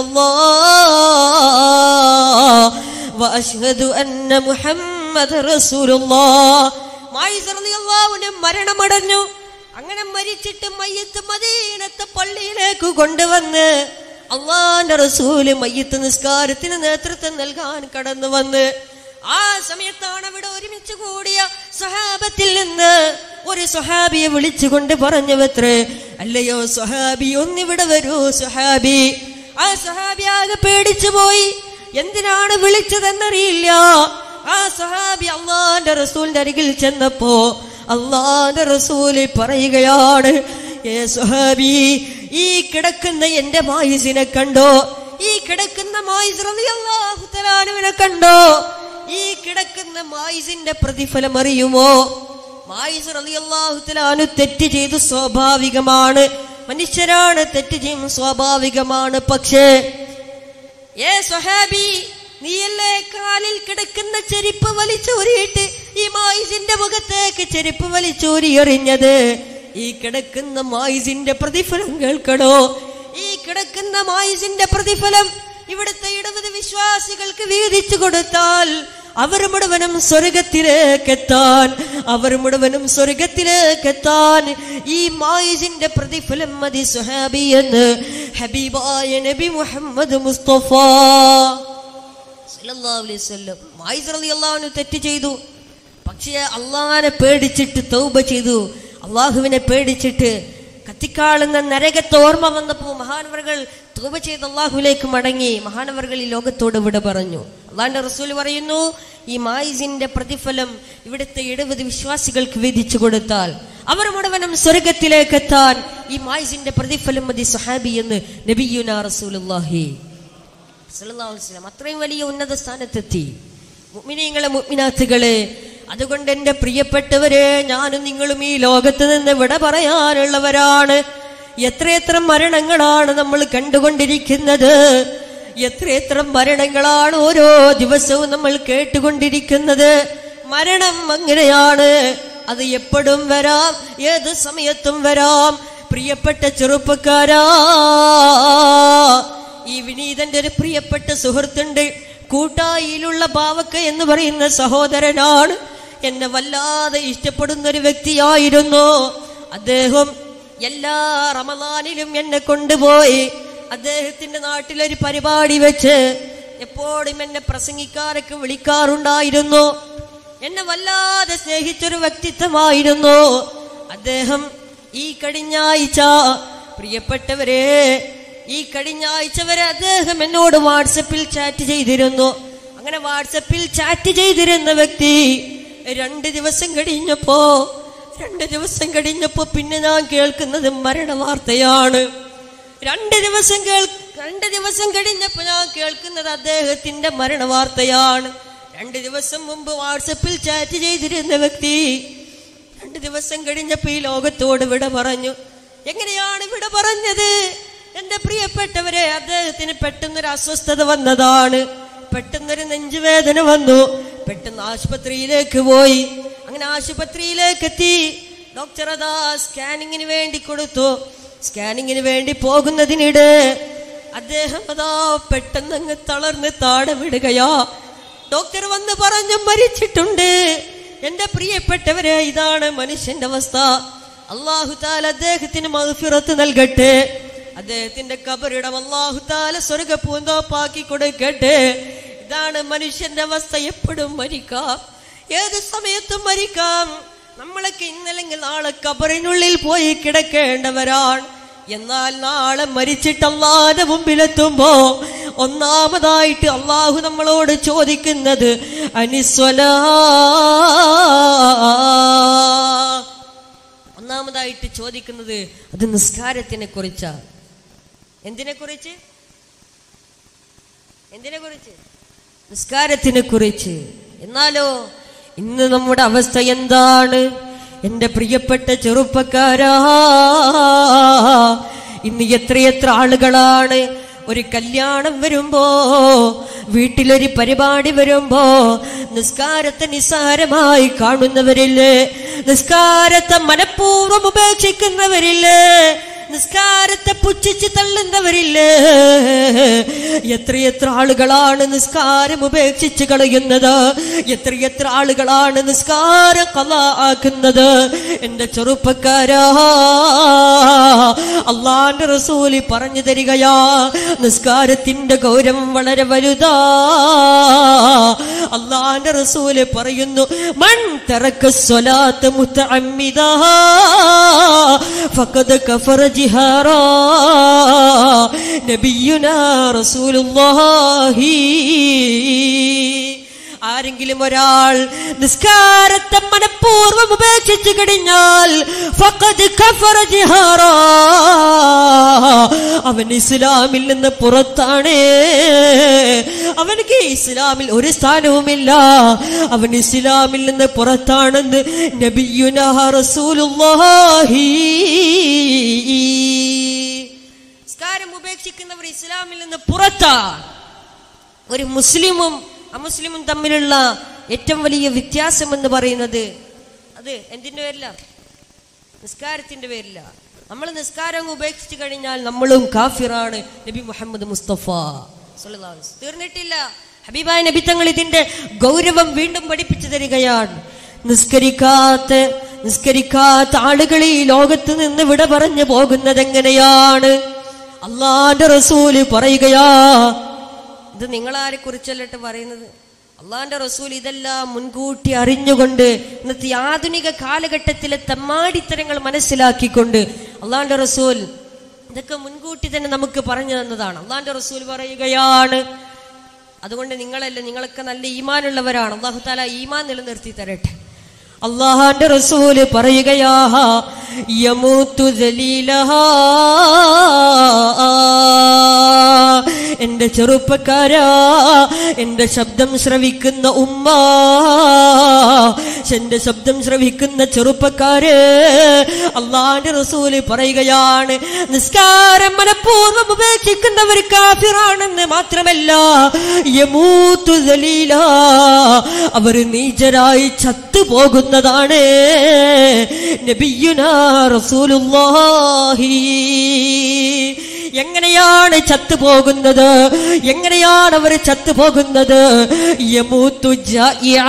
Speaker 1: ഇല്ലല്ലാഹ് വഅഷ്ഹദു അന്ന മുഹമ്മദ് റസൂലുള്ളാഹ് മായിസ് റളിയല്ലാഹു അൻഹു മരണമടഞ്ഞു അങ്ങനെ മരിച്ചിട്ട് മയ്യത്ത് മദീനത്തെ പള്ളിയിലേക്ക് കൊണ്ടുവന്ന് അള്ളാന്റെ റസൂല് മയ്യത്ത് നിസ്കാരത്തിന് നേതൃത്വം നൽകാൻ കടന്നു വന്ന് ആ സമയത്താണ് അവിടെ ഒരുമിച്ച് കൂടിയ സഹാബത്തിൽ നിന്ന് ഒരു സ്വഹാബിയെ വിളിച്ചുകൊണ്ട് പറഞ്ഞു അത്രേ അല്ലയോ സ്വഹാബി ഒന്നിവിടെ വരൂ സ്വഹാബി ആ സ്വഹാബി ആകെ പേടിച്ചു പോയി എന്തിനാണ് വിളിച്ചതെന്നറിയില്ല ആ സഹാബി അള്ളാന്റെ റസൂലിന്റെ അരികിൽ ചെന്നപ്പോ അള്ളാന്റെ റസൂല് പറയുകയാണ് ഏ സുഹാബി ഈ കിടക്കുന്ന എന്റെ മായിസിനെ കണ്ടോ ഈ കിടക്കുന്ന മായിസ് റളിയല്ലാഹു തആലാനുവിനെ കണ്ടോ ഈ കിടക്കുന്ന മായിസിന്റെ പ്രതിഫലം അറിയുമോ മായിസ് റളിയല്ലാഹു തആലാനു തെറ്റ് ചെയ്തു സ്വാഭാവികമാണ് മനുഷ്യരാണ് തെറ്റ് ചെയ്യും സ്വാഭാവികമാണ് പക്ഷേ ഏ സ്വഹാബി നീയല്ലേ കാലിൽ കിടക്കുന്ന ചെരുപ്പ് വലിച്ചൂരിയിട്ട് ഈ മായിസിന്റെ മുഖത്തേക്ക് ചെരുപ്പ് വലിച്ചൂരി എറിഞ്ഞത് ഈ കിടക്കുന്ന മായിസിന്റെ പ്രതിഫലം കേൾക്കണോ ഈ കിടക്കുന്ന മായിസിന്റെ പ്രതിഫലം ഇവിടുത്തെ ഇടവത് വിശ്വാസികൾക്ക് വീതിച്ചു കൊടുത്താൽ അവർ മുഴുവനും സ്വർഗത്തിലേക്ക് എത്താൻ അവർ മുഴുവനും സ്വർഗത്തിലേക്ക് എത്താൻ ഈ മായിസിന്റെ പ്രതിഫലം മതി സുഹാബി എന്ന് ഹബീബായ നബി മുഹമ്മദ് മുസ്തഫ സല്ലല്ലാഹു അലൈഹി വസല്ലം മായിസ് റളിയല്ലാഹു അൻഹു തെറ്റ് ചെയ്തു പക്ഷേ അള്ളാഹിനെ പേടിച്ചിട്ട് തൗബ ചെയ്തു അള്ളാഹുവിനെ പേടിച്ചിട്ട് കത്തിക്കാളുന്ന നരകത്തെ ഓർമ്മ വന്നപ്പോൾ മഹാനവറുകൾ തൗബ ചെയ്ത് അള്ളാഹുവിലേക്ക് മടങ്ങി മഹാനവറുകൾ ഈ ലോകത്തോട് വിട പറഞ്ഞു അള്ളാഹിന്റെ റസൂൽ പറയുന്നു ഈ മായിസിന്റെ പ്രതിഫലം ഇവിടുത്തെ എഴുപത് വിശ്വാസികൾക്ക് വിധിച്ചു കൊടുത്താൽ അവർ മുഴുവനും സ്വർഗത്തിലേക്ക് എത്താൻ ഈ മായിസിന്റെ പ്രതിഫലം മതി സുഹാബി എന്ന് നബിയുന റസൂലുള്ളാഹി സല്ലല്ലാഹു അലൈഹി വസല്ലം അത്രയും വലിയ ഉന്നത സ്ഥാനത്തെത്തി മുഅ്മിനീങ്ങളെ മുഅ്മിനാത്തുകളെ അതുകൊണ്ട് എൻ്റെ പ്രിയപ്പെട്ടവരെ ഞാനും നിങ്ങളും ഈ ലോകത്ത് നിന്ന് വിട പറയാനുള്ളവരാണ് എത്രയെത്ര മരണങ്ങളാണ് നമ്മൾ കണ്ടുകൊണ്ടിരിക്കുന്നത് എത്രയെത്ര മരണങ്ങളാണ് ഓരോ ദിവസവും നമ്മൾ കേട്ടുകൊണ്ടിരിക്കുന്നത് മരണം അങ്ങനെയാണ് അത് എപ്പോഴും വരാം ഏത് സമയത്തും വരാം പ്രിയപ്പെട്ട ചെറുപ്പക്കാരാ ഈ വിനീതന്റെ ഒരു പ്രിയപ്പെട്ട സുഹൃത്തുണ്ട് കൂട്ടായിലുള്ള ബാവക്ക എന്ന് പറയുന്ന സഹോദരനാണ് എന്നെ വല്ലാതെ ഇഷ്ടപ്പെടുന്ന ഒരു വ്യക്തിയായിരുന്നു അദ്ദേഹം എല്ലാ റമദാനിലും എന്നെ കൊണ്ടുപോയി അദ്ദേഹത്തിന്റെ നാട്ടിലൊരു പരിപാടി വെച്ച് എപ്പോഴും എന്നെ പ്രസംഗിക്കാരൊക്കെ വിളിക്കാറുണ്ടായിരുന്നു എന്നെ വല്ലാതെ സ്നേഹിച്ചൊരു വ്യക്തിത്വമായിരുന്നു അദ്ദേഹം ഈ കഴിഞ്ഞ ആഴ്ച പ്രിയപ്പെട്ടവരെ ഈ കഴിഞ്ഞ ആഴ്ച വരെ അദ്ദേഹം എന്നോട് വാട്സപ്പിൽ ചാറ്റ് ചെയ്തിരുന്നു അങ്ങനെ വാട്സപ്പിൽ ചാറ്റ് ചെയ്തിരുന്ന വ്യക്തി രണ്ട് ദിവസം കഴിഞ്ഞപ്പോ രണ്ട് ദിവസം കഴിഞ്ഞപ്പോ പിന്നെ ഞാൻ കേൾക്കുന്നത് മരണ വാർത്തയാണ് രണ്ട് ദിവസം കേൾ രണ്ട് ദിവസം കഴിഞ്ഞപ്പോ ഞാൻ കേൾക്കുന്നത് അദ്ദേഹത്തിന്റെ മരണ വാർത്തയാണ് രണ്ട് ദിവസം മുമ്പ് വാട്സപ്പിൽ ചാറ്റ് ചെയ്തിരുന്ന വ്യക്തി രണ്ട് ദിവസം കഴിഞ്ഞപ്പോ ഈ ലോകത്തോട് വിട പറഞ്ഞു എങ്ങനെയാണ് വിട പറഞ്ഞത് എന്റെ പ്രിയപ്പെട്ടവരെ അദ്ദേഹത്തിന് പെട്ടെന്നൊരു അസ്വസ്ഥത വന്നതാണ് പെട്ടെന്നൊരു നെഞ്ചുവേദന വന്നു പെട്ടെന്ന് ആശുപത്രിയിലേക്ക് പോയി അങ്ങനെ ആശുപത്രിയിലേക്ക് എത്തി ഡോക്ടർ അതാ സ്കാനിങ്ങിന് വേണ്ടി കൊടുത്തു സ്കാനിങ്ങിന് വേണ്ടി പോകുന്നതിനിടെ അദ്ദേഹം അതാ പെട്ടെന്ന് അങ്ങ് തളർന്ന് താഴെ വിടുകയാ ഡോക്ടർ വന്ന് പറഞ്ഞു മരിച്ചിട്ടുണ്ട് എന്റെ പ്രിയപ്പെട്ടവരെ ഇതാണ് മനുഷ്യന്റെ അവസ്ഥ അള്ളാഹു താല അദ്ദേഹത്തിന് മഹഫിറത്ത് നൽകട്ടെ അദ്ദേഹത്തിന്റെ കബറിടം അള്ളാഹു താല സ്വർഗ പൂന്തോപ്പാക്കി കൊടുക്കട്ടെ ഇതാണ് മനുഷ്യന്റെ അവസ്ഥ എപ്പോഴും മരിക്കാം ഏത് സമയത്തും മരിക്കാം നമ്മളൊക്കെ ഇന്നല്ലെങ്കിൽ നാളെ കബറിനുള്ളിൽ പോയി കിടക്കേണ്ടവരാണ് എന്നാൽ നാളെ മരിച്ചിട്ട് അള്ളാന്റെ മുമ്പിലെത്തുമ്പോ ഒന്നാമതായിട്ട് അള്ളാഹു നമ്മളോട് ചോദിക്കുന്നത് അനിസ്വല ഒന്നാമതായിട്ട് ചോദിക്കുന്നത് അത് നിസ്കാരത്തിനെ കുറിച്ചാണ് എന്തിനെ കുറിച്ച് എന്തിനെ കുറിച്ച് നിസ്കാരത്തിനെ കുറിച്ച് എന്നാലോ ഇന്ന് നമ്മുടെ അവസ്ഥ എന്താണ് എന്റെ പ്രിയപ്പെട്ട ചെറുപ്പക്കാരാ ഇന്ന് എത്രയെത്ര ആളുകളാണ് ഒരു കല്യാണം വരുമ്പോ വീട്ടിലൊരു പരിപാടി വരുമ്പോ നിസ്കാരത്തെ നിസ്സാരമായി കാണുന്നവരില്ലേ നിസ്കാരത്തെ മനഃപൂർവ്വം ഉപേക്ഷിക്കുന്നവരില്ലേ നിസ്കാരത്തെ പുച്ഛിച്ച് തള്ളുന്നവരില്ലേ എത്രയെത്ര ആളുകളാണ് നിസ്കാരം ഉപേക്ഷിച്ച് കളയുന്നത് എത്രയെത്ര ആളുകളാണ് നിസ്കാരം കല ആക്കുന്നത് എന്റെ ചെറുപ്പക്കാരാ അള്ളാന്റെ റസൂലി പറഞ്ഞു തരികയാ നിസ്കാരത്തിന്റെ ഗൗരവം വളരെ വലുതാ അള്ളാന്റെ റസൂല് പറയുന്നു മൺ തറക്ക സ്വലാത്ത് മുത്തഅമ്മിദാ ഫഖദ് കഫറ ജിഹാറാ നബിയുനാ റസൂലുള്ളാഹി ആരെങ്കിലും ഒരാൾ നിസ്കാരത്തെ മനഃപൂർവ്വം ഉപേക്ഷിച്ചു കഴിഞ്ഞാൽ ഫഖദ് കഫറ ജിഹാറാ അവൻ ഇസ്ലാമിൽ നിന്ന് പുറത്താണ് അവനക്ക് ഇസ്ലാമിൽ ഒരു സ്ഥാനവുമില്ല അവൻ ഇസ്ലാമിൽ നിന്ന് പുറത്താണെന്ന് നബിയുന റസൂലുള്ളാഹി നിസ്കാരം ഉപേക്ഷിക്കുന്നവർ ഇസ്ലാമിൽ നിന്ന് പുറത്താണ് ഒരു മുസ്ലിമും അമുസ്ലിമും തമ്മിലുള്ള ഏറ്റവും വലിയ വ്യത്യാസം എന്ന് പറയുന്നത് അത് എന്തിന്റെ പേരില നിസ്കാരത്തിന്റെ പേരില നമ്മൾ നിസ്കാരം അങ്ങ് ഉപേക്ഷിച്ചു കഴിഞ്ഞാൽ നമ്മളും കാഫിറാണ് നബി മുഹമ്മദ് മുസ്തഫ സല്ലല്ലാഹു അലൈഹി വസല്ലം. തീർന്നിട്ടില്ല ഹബീബായ നബി തങ്ങൾ ഇതിന്റെ ഗൗരവം വീണ്ടും പഠിപ്പിച്ചു തരികയാണ് നിസ്കരിക്കാത്ത നിസ്കരിക്കാത്ത ആളുകൾ ഈ ലോകത്ത് നിന്ന് വിട പറഞ്ഞു പോകുന്നത് എങ്ങനെയാണ് അള്ളാന്റെ റസൂല് പറയുകയാ ഇത് നിങ്ങളാരെ കുറിച്ചല്ലിട്ട് പറയുന്നത് അള്ളാന്റെ റസൂൽ ഇതെല്ലാം മുൻകൂട്ടി അറിഞ്ഞുകൊണ്ട് ഇന്നത്തെ ആധുനിക കാലഘട്ടത്തിലെ തെമ്മാടിത്തരങ്ങൾ മനസ്സിലാക്കിക്കൊണ്ട് അള്ളാന്റെ റസൂൽ ഇതൊക്കെ മുൻകൂട്ടി തന്നെ നമുക്ക് പറഞ്ഞു തന്നതാണ് അള്ളാന്റെ റസൂൽ പറയുകയാണ് അതുകൊണ്ട് നിങ്ങളല്ല നിങ്ങളൊക്കെ നല്ല ഈമാനുള്ളവരാണ് അള്ളാഹു താല ഈമാൻ നിലനിർത്തി തരട്ടെ അള്ളാഹാന്റെ റസൂല് പറയുകയാ യമൂത്തു ദലീലഹാ എന്റെ ചെറുപ്പക്കാരാ എന്റെ ശബ്ദം ശ്രവിക്കുന്ന ഉമ്മ എന്റെ ശബ്ദം ശ്രവിക്കുന്ന ചെറുപ്പക്കാര് അള്ളാന്റെ റസൂല് പറയുകയാണ് നിസ്കാരം മനഃപൂർവ്വം ഉപേക്ഷിക്കുന്നവർ കാഫിറാണെന്ന് മാത്രമല്ല യമൂത്തു ദലീല അവർ നീചരായി ചത്തുപോകുന്നതാണ് നബിയുനാ റസൂലുള്ളാഹി എങ്ങനെയാണ് ചത്തുപോകുന്നത് എങ്ങനെയാണ് അവർ ചത്തുപോകുന്നത് യമൂത്തു ജാഇആ.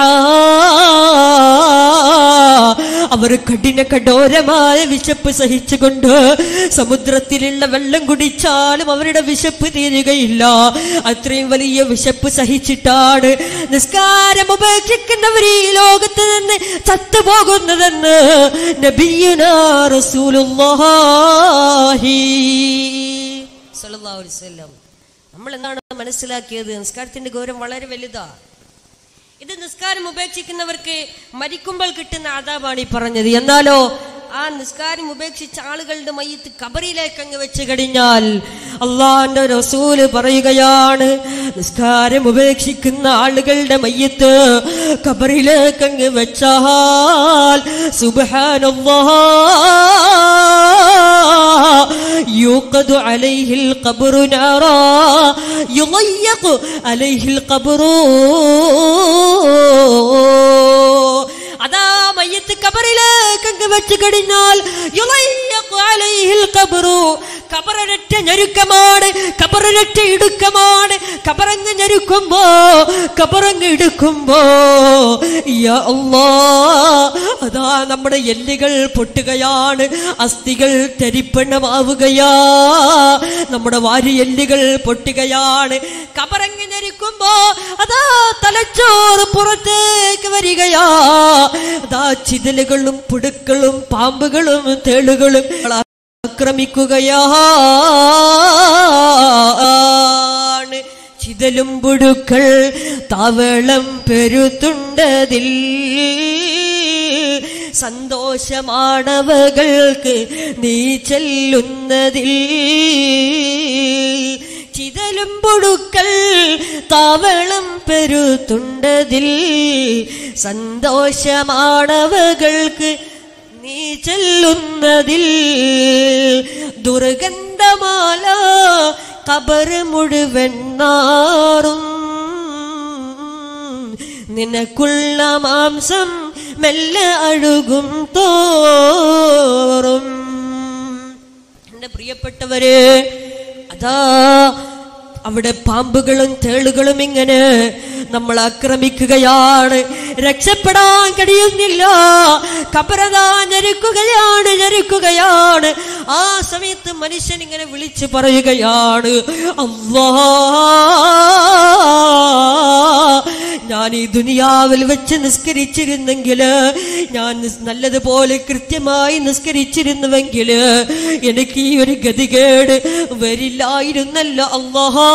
Speaker 1: അവർ കഠിന കഠോരമായ വിശപ്പ് സഹിച്ചുകൊണ്ട് സമുദ്രത്തിലുള്ള വെള്ളം കുടിച്ചാലും അവരുടെ വിശപ്പ് തീരുകയില്ല അത്രയും വലിയ വിശപ്പ് സഹിച്ചിട്ടാണ് നിസ്കാരം ഉപേക്ഷിക്കുന്നവർ ഈ ലോകത്ത് നിന്ന് ചത്തുപോകുന്നതെന്ന് നബിയുനാ റസൂലുള്ളാഹി സല്ലല്ലാഹു അലൈഹി വസല്ലം നമ്മൾ എന്താണ് മനസ്സിലാക്കിയത് നിസ്കാരത്തിന്റെ ഗൗരവം വളരെ വലുതാ ഇത് നിസ്കാരം ഉപേക്ഷിക്കുന്നവർക്ക് മരിക്കുമ്പോൾ കിട്ടുന്ന ആദാബാണ് ഈ പറഞ്ഞത് എന്നാലോ ആ നിസ്കാരം ഉപേക്ഷിച്ച ആളുകളുടെ മയ്യത്ത് കബറിലേക്ക് അങ്ങ് വെച്ച് കഴിഞ്ഞാൽ അള്ളാന്റെ റസൂല് പറയുകയാണ് നിസ്കാരം ഉപേക്ഷിക്കുന്ന ആളുകളുടെ മയ്യത്ത് കബറിലേക്ക് അങ്ങ് വെച്ചാൽ സുബഹാനല്ലാഹ് يوقد عليه القبر نارا يضيق عليه القبر അതാ മയ്യത്ത് കബറിലേക്ക് അങ്ങ് വെച്ച് കഴിഞ്ഞാൽ യുളയ്യഖു അലൈഹിൽ ഖബറു കബറൊരൊറ്റ ഞെരുക്കമാണ് കബറൊരൊറ്റ ഇടുക്കമാണ് കബറങ്ങ് ഞെരുക്കുമ്പോ കബറങ്ങ് ഇടുക്കുമ്പോ യാ അല്ലാ അതാ നമ്മുടെ എല്ലുകൾ പൊട്ടുകയാണ് അസ്ഥികൾ തെരിപ്പെണ്ണമാവുകയാ നമ്മുടെ വാരിയെല്ലുകൾ പൊട്ടുകയാണ് കബറങ്ങ് ഞെരുക്കുമ്പോ അതാ തലച്ചോറ് പുറത്തേക്ക് വരികയാ അതാ ചിതലുകളും പുടുക്കളും പാമ്പുകളും തേളുകളും ആക്രമിക്കുകയാണ് ചിതലും പുഴുക്കൾ താവളം പെരുത്തുണ്ടതിൽ സന്തോഷമാണവകൾക്ക് നീ ചെല്ലുന്നതിൽ ചിതലും പുഴുക്കൾ താവളം പെരുത്തുണ്ടതിൽ സന്തോഷമാണവകൾക്ക് നീ ചെല്ലുന്നതിൽ ദുർഗന്ധമാല കബറ് മുഴുവൻ നാറും നിനക്കുള്ള മാംസം മെല്ലെ അഴുകും തോറും എന്റെ പ്രിയപ്പെട്ടവര് അതാ അവിടെ പാമ്പുകളും തേളുകളും ഇങ്ങനെ നമ്മൾ ആക്രമിക്കുകയാണ് രക്ഷപ്പെടാൻ കഴിയുന്നില്ല കബറതാ ഞെരുക്കുകയാണ് ഞെരുക്കുകയാണ് ആ സമയത്ത് മനുഷ്യൻ ഇങ്ങനെ വിളിച്ചു പറയുകയാണ് അല്ലാ ഞാൻ ഈ ദുനിയാവിൽ വെച്ച് നിസ്കരിച്ചിരുന്നെങ്കിൽ ഞാൻ നിസ്- നല്ലതുപോലെ കൃത്യമായി നിസ്കരിച്ചിരുന്നുവെങ്കിൽ എനിക്ക് ഈ ഒരു ഗതികേട് വരില്ലായിരുന്നല്ലോ അല്ലാ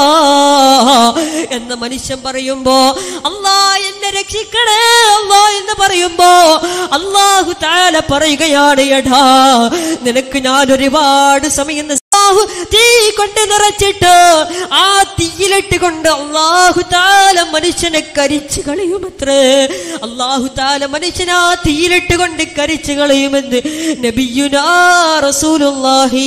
Speaker 1: എന്ന മനുഷ്യൻ പറയുമ്പോ അല്ലാ എന്നെ രക്ഷിക്കണേ അല്ലാ എന്ന് പറയുമ്പോ അള്ളാഹു താല പറയുകയാണ് എടാ നിനക്ക് ഞാൻ ഒരുപാട് സമയം നിസ്- അല്ലാഹു തീ കൊണ്ട് നിറച്ചിട്ട് ആ തീയിലിട്ട് കൊണ്ട് അള്ളാഹു താല മനുഷ്യനെ കരിച്ചു കളയുമത്രേ അള്ളാഹു താല മനുഷ്യനെ ആ തീയിലിട്ട് കൊണ്ട് കരിച്ചു കളയുമെന്ന് നബിയുനാ റസൂലുള്ളാഹി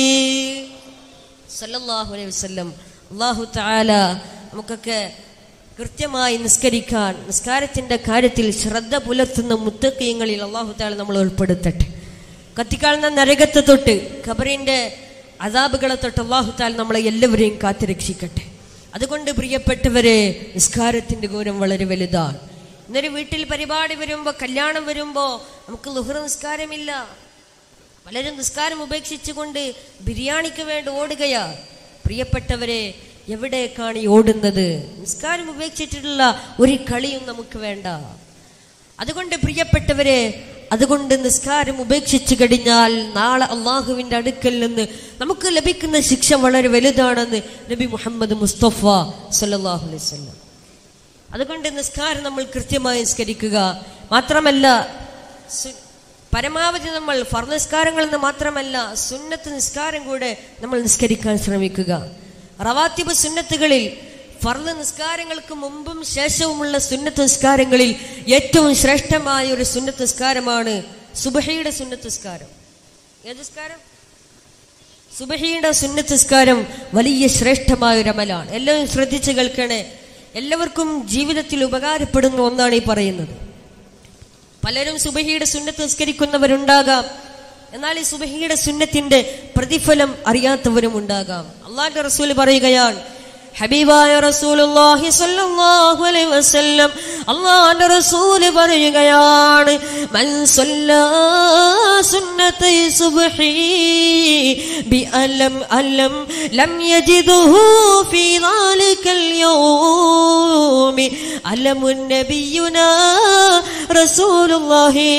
Speaker 1: സല്ലല്ലാഹു അലൈഹി വസല്ലം അള്ളാഹു താല നമുക്കൊക്കെ കൃത്യമായി നിസ്കരിക്കാൻ നിസ്കാരത്തിന്റെ കാര്യത്തിൽ ശ്രദ്ധ പുലർത്തുന്ന മുത്തക്കീങ്ങളിൽ അള്ളാഹു താല നമ്മൾ ഉൾപ്പെടുത്തട്ടെ കത്തിക്കാളുന്ന നരകത്തെ തൊട്ട് ഖബറിന്റെ അതാബുകളെ തൊട്ട് അള്ളാഹു താല നമ്മളെ എല്ലാവരെയും കാത്തുരക്ഷിക്കട്ടെ അതുകൊണ്ട് പ്രിയപ്പെട്ടവരെ നിസ്കാരത്തിന്റെ ഗൗരം വളരെ വലുതാണ് ഇന്നൊരു വീട്ടിൽ പരിപാടി വരുമ്പോ കല്യാണം വരുമ്പോ നമുക്ക് ലുഹ്റ നിസ്കാരമില്ല പലരും നിസ്കാരം ഉപേക്ഷിച്ചുകൊണ്ട് ബിരിയാണിക്ക് വേണ്ടി ഓടുകയാ പ്രിയപ്പെട്ടവരെ എവിടേക്കാണ് ഈ ഓടുന്നത് നിസ്കാരം ഉപേക്ഷിച്ചിട്ടുള്ള ഒരു കളിയും നമുക്ക് വേണ്ട അതുകൊണ്ട് പ്രിയപ്പെട്ടവരെ അതുകൊണ്ട് നിസ്കാരം ഉപേക്ഷിച്ചു കഴിഞ്ഞാൽ നാളെ അള്ളാഹുവിന്റെ അടുക്കൽ നിന്ന് നമുക്ക് ലഭിക്കുന്ന ശിക്ഷ വളരെ വലുതാണെന്ന് നബി മുഹമ്മദ് മുസ്തഫ സല്ലല്ലാഹു അലൈഹി വസല്ലം അതുകൊണ്ട് നിസ്കാരം നമ്മൾ കൃത്യമായി നിസ്കരിക്കുക മാത്രമല്ല സു- പരമാവധി നമ്മൾ ഫർ നിസ്കാരങ്ങളിൽ നിന്ന് മാത്രമല്ല സുന്നത്ത് നിസ്കാരം കൂടെ നമ്മൾ നിസ്കരിക്കാൻ ശ്രമിക്കുക റവാത്തിബ് സുന്നത്തുകളിൽ ഫർദ് നിസ്കാരങ്ങൾക്ക് മുമ്പും ശേഷവുമുള്ള സുന്നത്ത് നിസ്കാരങ്ങളിൽ ഏറ്റവും ശ്രേഷ്ഠമായ ഒരു സുന്നത്ത് നിസ്കാരമാണ് സുബഹയുടെ സുന്നത്ത് നിസ്കാരം ഏത് നിസ്കാരം സുബഹിയുടെ സുന്നത്ത് നിസ്കാരം വലിയ ശ്രേഷ്ഠമായ ഒരു അമലാണ് എല്ലാവരും ശ്രദ്ധിച്ച് കേൾക്കണേ എല്ലാവർക്കും ജീവിതത്തിൽ ഉപകാരപ്പെടുന്ന ഒന്നാണ് ഈ പറയുന്നത് പലരും സുബഹിയുടെ സുന്നത്ത് നിസ്കരിക്കുന്നവരുണ്ടാകാം എന്നാൽ ഈ സുബഹിയുടെ സുന്നത്തിന്റെ പ്രതിഫലം അറിയാത്തവരും ഉണ്ടാകാം അള്ളാന്റെ റസൂൽ പറയുകയാണ് ഹബീബായ റസൂലുള്ളാഹി സ്വല്ലല്ലാഹു അലൈഹി വസല്ലം അള്ളാന്റെ റസൂല് പറയുകയാണ് മൻ സല്ലാ സുന്നത്തൈ സുബ്ഹി ബി അലം അലം ലം യജിദുഹു ഫീ ദാലികൽ യൗമി അലമുൻ നബിയുനാ റസൂലുള്ളാഹി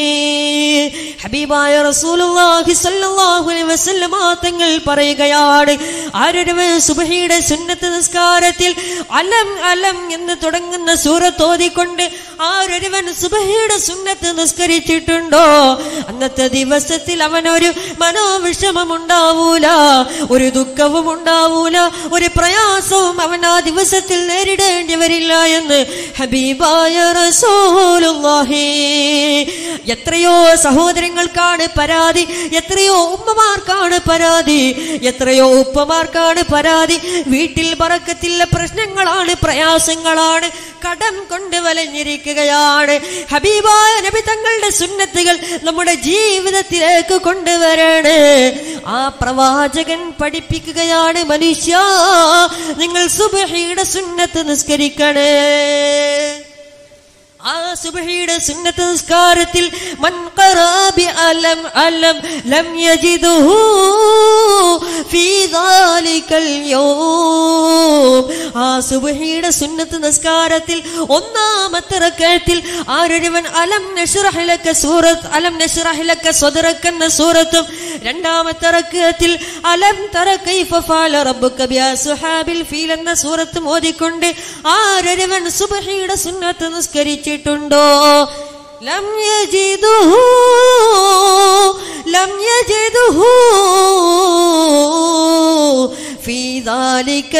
Speaker 1: ഹബീബായ റസൂലുള്ളാഹി സ്വല്ലല്ലാഹു അലൈഹി വസല്ലം തങ്ങൾ പറയുകയാണ് ആരൊരുവൻ സുബ്ഹിയുടെ സുന്നത്ത് നിസ്കാരത്തിൽ അലം അലം എന്ന് തുടങ്ങുന്ന സൂറത്ത് ഓതിക്കൊണ്ട് ആരൊരുവൻ സുബ്ഹിയുടെ സുന്നത്ത് നിസ്കരിച്ചിട്ടുണ്ടോ അന്നത്തെ ദിവസത്തിൽ അവനൊരു മനോവിഷമം ഉണ്ടാവൂല ഒരു ദുഃഖവും ഉണ്ടാവൂല ഒരു പ്രയാസവും അവൻ ആ ദിവസത്തിൽ നേരിടേണ്ടി വരില്ല എന്ന് ഹബീബായ റസൂലുള്ളാഹി എത്രയോ സഹോദരങ്ങൾക്കാണ് പരാതി എത്രയോ ഉമ്മമാർക്കാണ് പരാതി എത്രയോ ഉപ്പമാർക്കാണ് പരാതി വീട്ടിൽ പറക്കത്തില്ല പ്രശ്നങ്ങളാണ് പ്രയാസങ്ങളാണ് കടം കൊണ്ട് വലഞ്ഞിരിക്കുകയാണ് ഹബീബായ നബി തങ്ങളുടെ സുന്നത്തുകൾ നമ്മുടെ ജീവിതത്തിലേക്ക് കൊണ്ടുവരാണ് ആ പ്രവാചകൻ പഠിപ്പിക്കുകയാണ് മനുഷ്യ നിങ്ങൾ സുബഹിയുടെ സുന്നത്ത് നിസ്കരിക്കണേ ആ സുബഹിയുടെ സുന്നത്ത് നിസ്കാരത്തിൽ മൻ ഖറാ ബി അലം അലം ലം യജിദുഹു ഫീ ദാലികൽ യൗം ആ സുബഹിയുടെ സുന്നത്ത് നിസ്കാരത്തിൽ ഒന്നാമത്തെ റക്കഅത്തിൽ ആരൊരുവൻ അലം നശ്റഹ് ലക സൂറത്ത് അലം നശ്റഹ് ലക സദ്റക എന്ന സൂറത്തും രണ്ടാമത്തെ റക്കഅത്തിൽ അലം തറ കൈഫ ഫഅല റബ്ബുക ബി അസ്ഹാബിൽ ഫീൽ എന്ന സൂറത്തും ഓതിക്കൊണ്ട് ആരൊരുവൻ സുബഹിയുടെ സുന്നത്ത് നിസ്കരിച്ചിട്ടുണ്ടോ ലം യജിദുഹു ലം യജിദുഹു في ذلك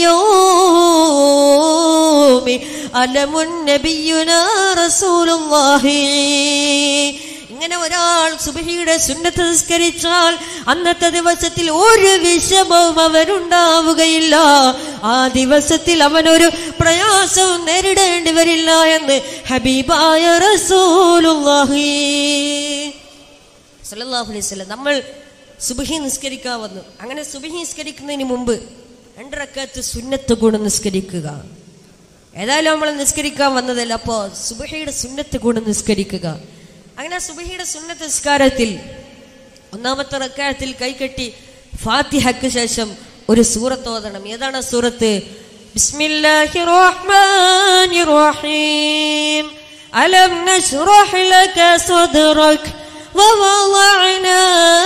Speaker 1: اليوم ألم نبينا رسول الله ഇങ്ങനെ ഒരാൾ സുബഹിയുടെ സുന്നത്ത് നിസ്കരിച്ചാൽ അന്നത്തെ ദിവസത്തിൽ ഒരു വിഷമവും അവനുണ്ടാവുകയില്ല ആ ദിവസത്തിൽ അവനൊരു പ്രയാസവും നേരിടേണ്ടി വരില്ല എന്ന് ഹബീബായ റസൂലുള്ളാഹി സല്ലല്ലാഹു അലൈഹി വസല്ലം നമ്മൾ സുബഹി നിസ്കരിക്കാൻ വന്നു അങ്ങനെ സുബഹി നിസ്കരിക്കുന്നതിന് മുമ്പ് രണ്ട് റക്കത്ത് സുന്നത്ത് കൂടെ നിസ്കരിക്കുക ഏതായാലും നമ്മൾ നിസ്കരിക്കാൻ വന്നതല്ല അപ്പോൾ സുബഹിയുടെ സുന്നത്ത് കൂടെ നിസ്കരിക്കുക അങ്ങനെ സുബഹിയുടെ സുന്നത്ത് നിസ്കാരത്തിൽ ഒന്നാമത്തെ റക്കായത്തിൽ കൈകെട്ടി ഫാത്തിഹക്ക് ശേഷം ഒരു സൂറത്ത് ഓതണം ഏതാണ് ആ സൂറത്ത് ബിസ്മില്ലാഹി റഹ്മാനി റഹീം അലം നശ്റഹ് ലക സദ്റക് ووضعنا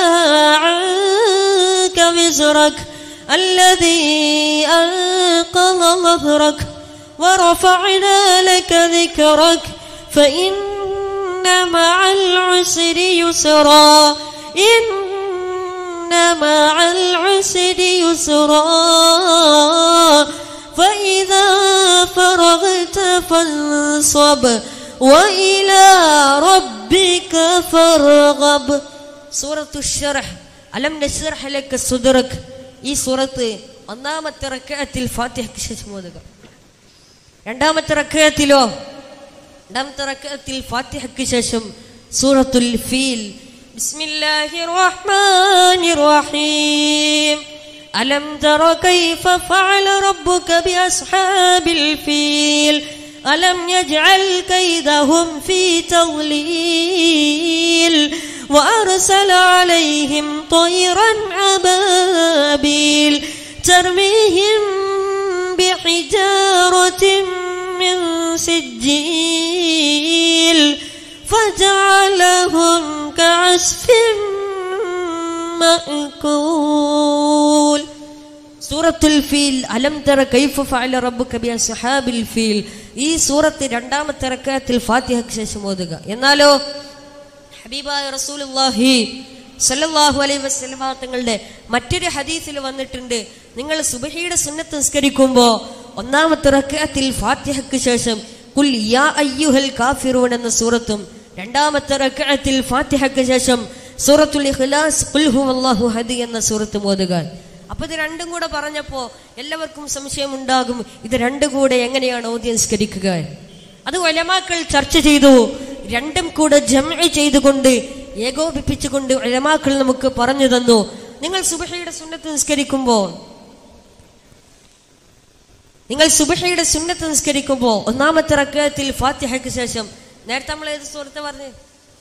Speaker 1: عنك وزرك الذي أنقض ظهرك ورفعنا لك ذكرك فإن مع العسر يسرا إن مع العسر يسرا فإذا فرغت فانصب وإلى ربك فارغب سورة الشرح ألم نشرح لك صدرك ഈ സൂറത്ത് ഒന്നാമത്തെ റക്കയത്തിൽ ഫാത്തിഹയ്ക്ക് ശേഷം ഓതുക രണ്ടാമത്തെ റക്കയത്തിലോ രണ്ടാമത്തെ റക്കയത്തിൽ ഫാത്തിഹയ്ക്ക് ശേഷം സൂറത്തുൽ ഫീൽ ബിസ്മില്ലാഹിർ റഹ്മാനിർ റഹീം ألم تر كيف فعل ربك بأصحاب الفيل ألم يجعل كيدهم في تضليل وأرسل عليهم طيرا أبابيل ترميهم بحجارة من سجيل فجعلهم كعصف مأكول സൂറത്തുൽ ഫീൽ അലം തറ കൈഫ ഫഅല റബ്ബുക ബി അസ്ഹാബിൽ ഫീൽ ഈ സൂറത്ത് രണ്ടാമത്തെ റക്അത്തിൽ ഫാത്തിഹയ്ക്ക് ശേഷം ഓതുക എന്നാലോ ഹബീബായ റസൂലുള്ളാഹി സല്ലല്ലാഹു അലൈഹി വസല്ലമ തങ്ങളുടെ മറ്റൊരു ഹദീസിൽ വന്നിട്ടുണ്ട് നിങ്ങൾ സുബഹിയുടെ സുന്നത്ത് നിസ്കരിക്കുമ്പോൾ ഒന്നാമത്തെ റക്അത്തിൽ ഫാത്തിഹയ്ക്ക് ശേഷം കുൽ യാ അയ്യുഹൽ കാഫിറൂൻ എന്ന സൂറത്തും രണ്ടാമത്തെ റക്അത്തിൽ ഫാത്തിഹയ്ക്ക് ശേഷം സൂറത്തുൽ ഇഖ്ലാസ് ഖുൽ ഹുവല്ലാഹു ഹദി എന്ന സൂറത്തും ഓതുക അപ്പൊ ഇത് രണ്ടും കൂടെ പറഞ്ഞപ്പോ എല്ലാവർക്കും സംശയം ഉണ്ടാകും ഇത് രണ്ടും കൂടെ എങ്ങനെയാണ് ഓദ്യം നിസ്കരിക്കുക അത് ഒലമാക്കൾ ചർച്ച ചെയ്തു രണ്ടും കൂടെ ജമ ചെയ്തുകൊണ്ട് ഏകോപിപ്പിച്ചുകൊണ്ട് ഒലമാക്കൾ നമുക്ക് പറഞ്ഞു തന്നു നിങ്ങൾ സുബഹയുടെ സുന്നത്ത് നിസ്കരിക്കുമ്പോ നിങ്ങൾ സുബഹയുടെ സുന്നത്ത് നിസ്കരിക്കുമ്പോ ഒന്നാമത്തെ റക്കത്തിൽ ഫാത്തിഹയ്ക്ക് ശേഷം നേരത്തെ നമ്മൾ ഏത് സുഹൃത്തെ പറഞ്ഞു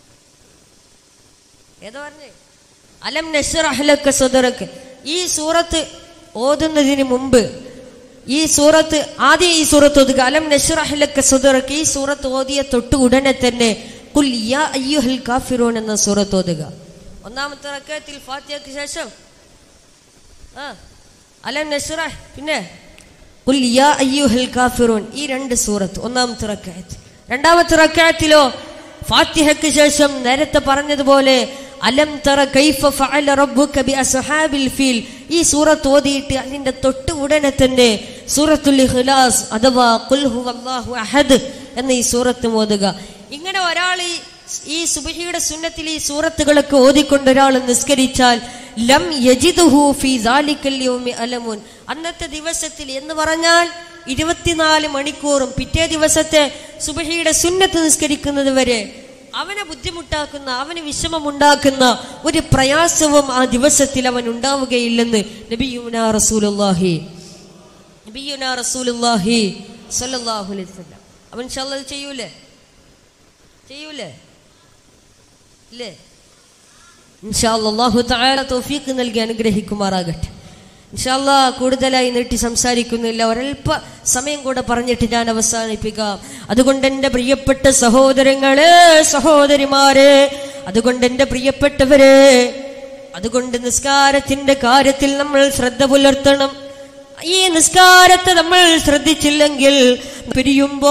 Speaker 1: ഏതാ പറഞ്ഞേ അലം നഷ്റഹ്ലക സദറക ഈ സൂറത്ത് ഓതുന്നതിന് മുമ്പ് ഈ സൂറത്ത് ആദ്യം ഈ സൂറത്ത് ഓതുക അലം നഷ്റഹ്ലക സദറക ഈ സൂറത്ത് ഓതിയ തൊട്ട് ഉടനെ തന്നെ കുൽ യാ അയ്യുഹൽ കാഫിറൂൻ എന്ന സൂറത്ത് ഓതുക ഒന്നാമത്തെ റക്കത്തിൽ ഫാത്തിഹയ്ക്ക് ശേഷം ആ അലം നഷ്റഹ് പിന്നെ കുൽ യാ അയ്യുഹൽ കാഫിറൂൻ ഈ രണ്ട് സൂറത്ത് ഒന്നാമത്തെ റക്കഅത്ത് രണ്ടാമത്തെ റക്കഅത്തിലോ ഫാത്തിഹയ്ക്ക് ശേഷം നേരത്തെ പറഞ്ഞതുപോലെ അലം തറ കൈഫ ഫഅല റബ്ബുക ബി അസ്ഹാബിൽ ഫീൽ ഈ സൂറത്ത് ഓതിയിട്ട് അതിന്റെ തൊട്ട് ഉടനെ തന്നെ സൂറത്തുൽ ഇഖ്ലാസ് അഥവാ ഖുൽ ഹുവല്ലാഹു അഹദ് എന്ന ഈ സൂറത്ത് ഓതുക ഇങ്ങനെ ഒരാൾ ഈ ഈ സുബഹിയുടെ സുന്നത്തിൽ ഈ സൂറത്തുകളൊക്കെ ഓതിക്കൊണ്ട് ഒരാൾ നിസ്കരിച്ചാൽ ലം യജിദുഹു ഫീ ദാലിക്കൽ യൗമി അലമുൻ അന്നത്തെ ദിവസത്തിൽ എന്ന് പറഞ്ഞാൽ ഇരുപത്തിനാല് മണിക്കൂറും പിറ്റേ ദിവസത്തെ സുബഹിയുടെ സുന്നത്ത് നിസ്കരിക്കുന്നത് വരെ അവനെ ബുദ്ധിമുട്ടാക്കുന്ന അവന് വിഷമമുണ്ടാക്കുന്ന ഒരു പ്രയാസവും ആ ദിവസത്തിൽ അവൻ ഉണ്ടാവുകയില്ലെന്ന് നബിയുന റസൂലുള്ളാഹി നബിയുന റസൂലുള്ളാഹി സല്ലല്ലാഹു അലൈഹി വസല്ലം അവൻ ഇൻഷാല്ലാ ഇത് ചെയ്യൂലേ ചെയ്യൂലേ ഇല്ലേ ഇൻഷാല്ലാ അല്ലാഹു തആല തൗഫീഖ് നൽകി അനുഗ്രഹിക്കുമാറാകട്ടെ ഇൻഷാല്ലാ കൂടുതലായി നീട്ടി സംസാരിക്കുന്നില്ല ഒരൽപ്പ സമയം കൂടെ പറഞ്ഞിട്ട് ഞാൻ അവസാനിപ്പിക്കാം അതുകൊണ്ട് എൻ്റെ പ്രിയപ്പെട്ട സഹോദരങ്ങളെ സഹോദരിമാരെ അതുകൊണ്ട് എൻ്റെ പ്രിയപ്പെട്ടവരെ അതുകൊണ്ട് നിസ്കാരത്തിന്റെ കാര്യത്തിൽ നമ്മൾ ശ്രദ്ധ പുലർത്തണം ഈ നിസ്കാരത്തെ നമ്മൾ ശ്രദ്ധിച്ചില്ലെങ്കിൽ പിരിയുമ്പോ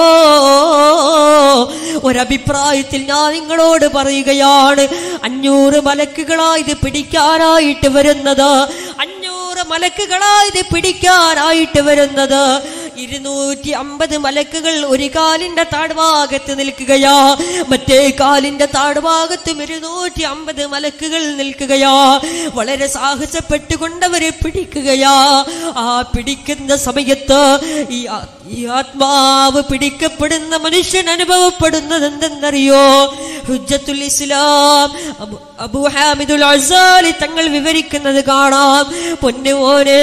Speaker 1: ഒരഭിപ്രായത്തിൽ ഞാൻ നിങ്ങളോട് പറയുകയാണ് അഞ്ഞൂറ് മലക്കുകളായത് പിടിക്കാനായിട്ട് വരുന്നത് അഞ്ഞൂറ് മലക്കുകളായത് പിടിക്കാനായിട്ട് വരുന്നത് ഇരുന്നൂറ്റി അമ്പത് മലക്കുകൾ ഒരു കാലിന്റെ താഴ്ഭാഗത്ത് നിൽക്കുകയാ മറ്റേ കാലിന്റെ താഴ്ഭാഗത്തും ഇരുന്നൂറ്റി അമ്പത് മലക്കുകൾ നിൽക്കുകയാ വളരെ സാഹസപ്പെട്ടുകൊണ്ടവരെ പിടിക്കുകയാ ആ പിടിക്കുന്ന സമയത്ത് ഈ ആ- ഈ ആത്മാവ് പിടിക്കപ്പെടുന്ന മനുഷ്യൻ അനുഭവപ്പെടുന്നത് എന്തെന്നറിയോ ഹുജ്ജത്തുൽ ഇസ്ലാം അബു- അബൂ ഹാമിദുൽ അസാലി തങ്ങൾ വിവരിക്കുന്നത് കാണാം പൊന്നുമോനെ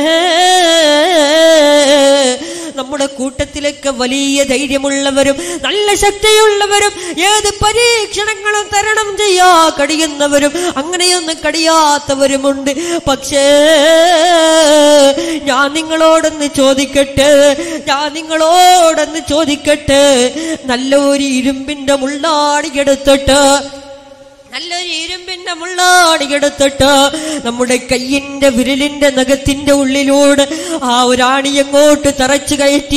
Speaker 1: നമ്മുടെ കൂട്ടത്തിലൊക്കെ വലിയ ധൈര്യമുള്ളവരും നല്ല ശക്തിയുള്ളവരും ഏത് പരീക്ഷണങ്ങളും തരണം ചെയ്യാ കഴിയുന്നവരും അങ്ങനെയൊന്നും കഴിയാത്തവരുമുണ്ട് പക്ഷേ ഞാൻ നിങ്ങളോടൊന്ന് ചോദിക്കട്ടെ ഞാൻ നിങ്ങളോടൊന്ന് ചോദിക്കട്ടെ നല്ലൊരു ഇരുമ്പിന്റെ മുള്ളാടി എടുത്തിട്ട് നല്ലൊരു ഇരുമ്പിന്റെ മുള്ളാടി എടുത്തിട്ട് നമ്മുടെ കയ്യിന്റെ വിരലിന്റെ നഖത്തിന്റെ ഉള്ളിലൂടെ ആ ഒരാണി എങ്ങോട്ട് തറച്ചു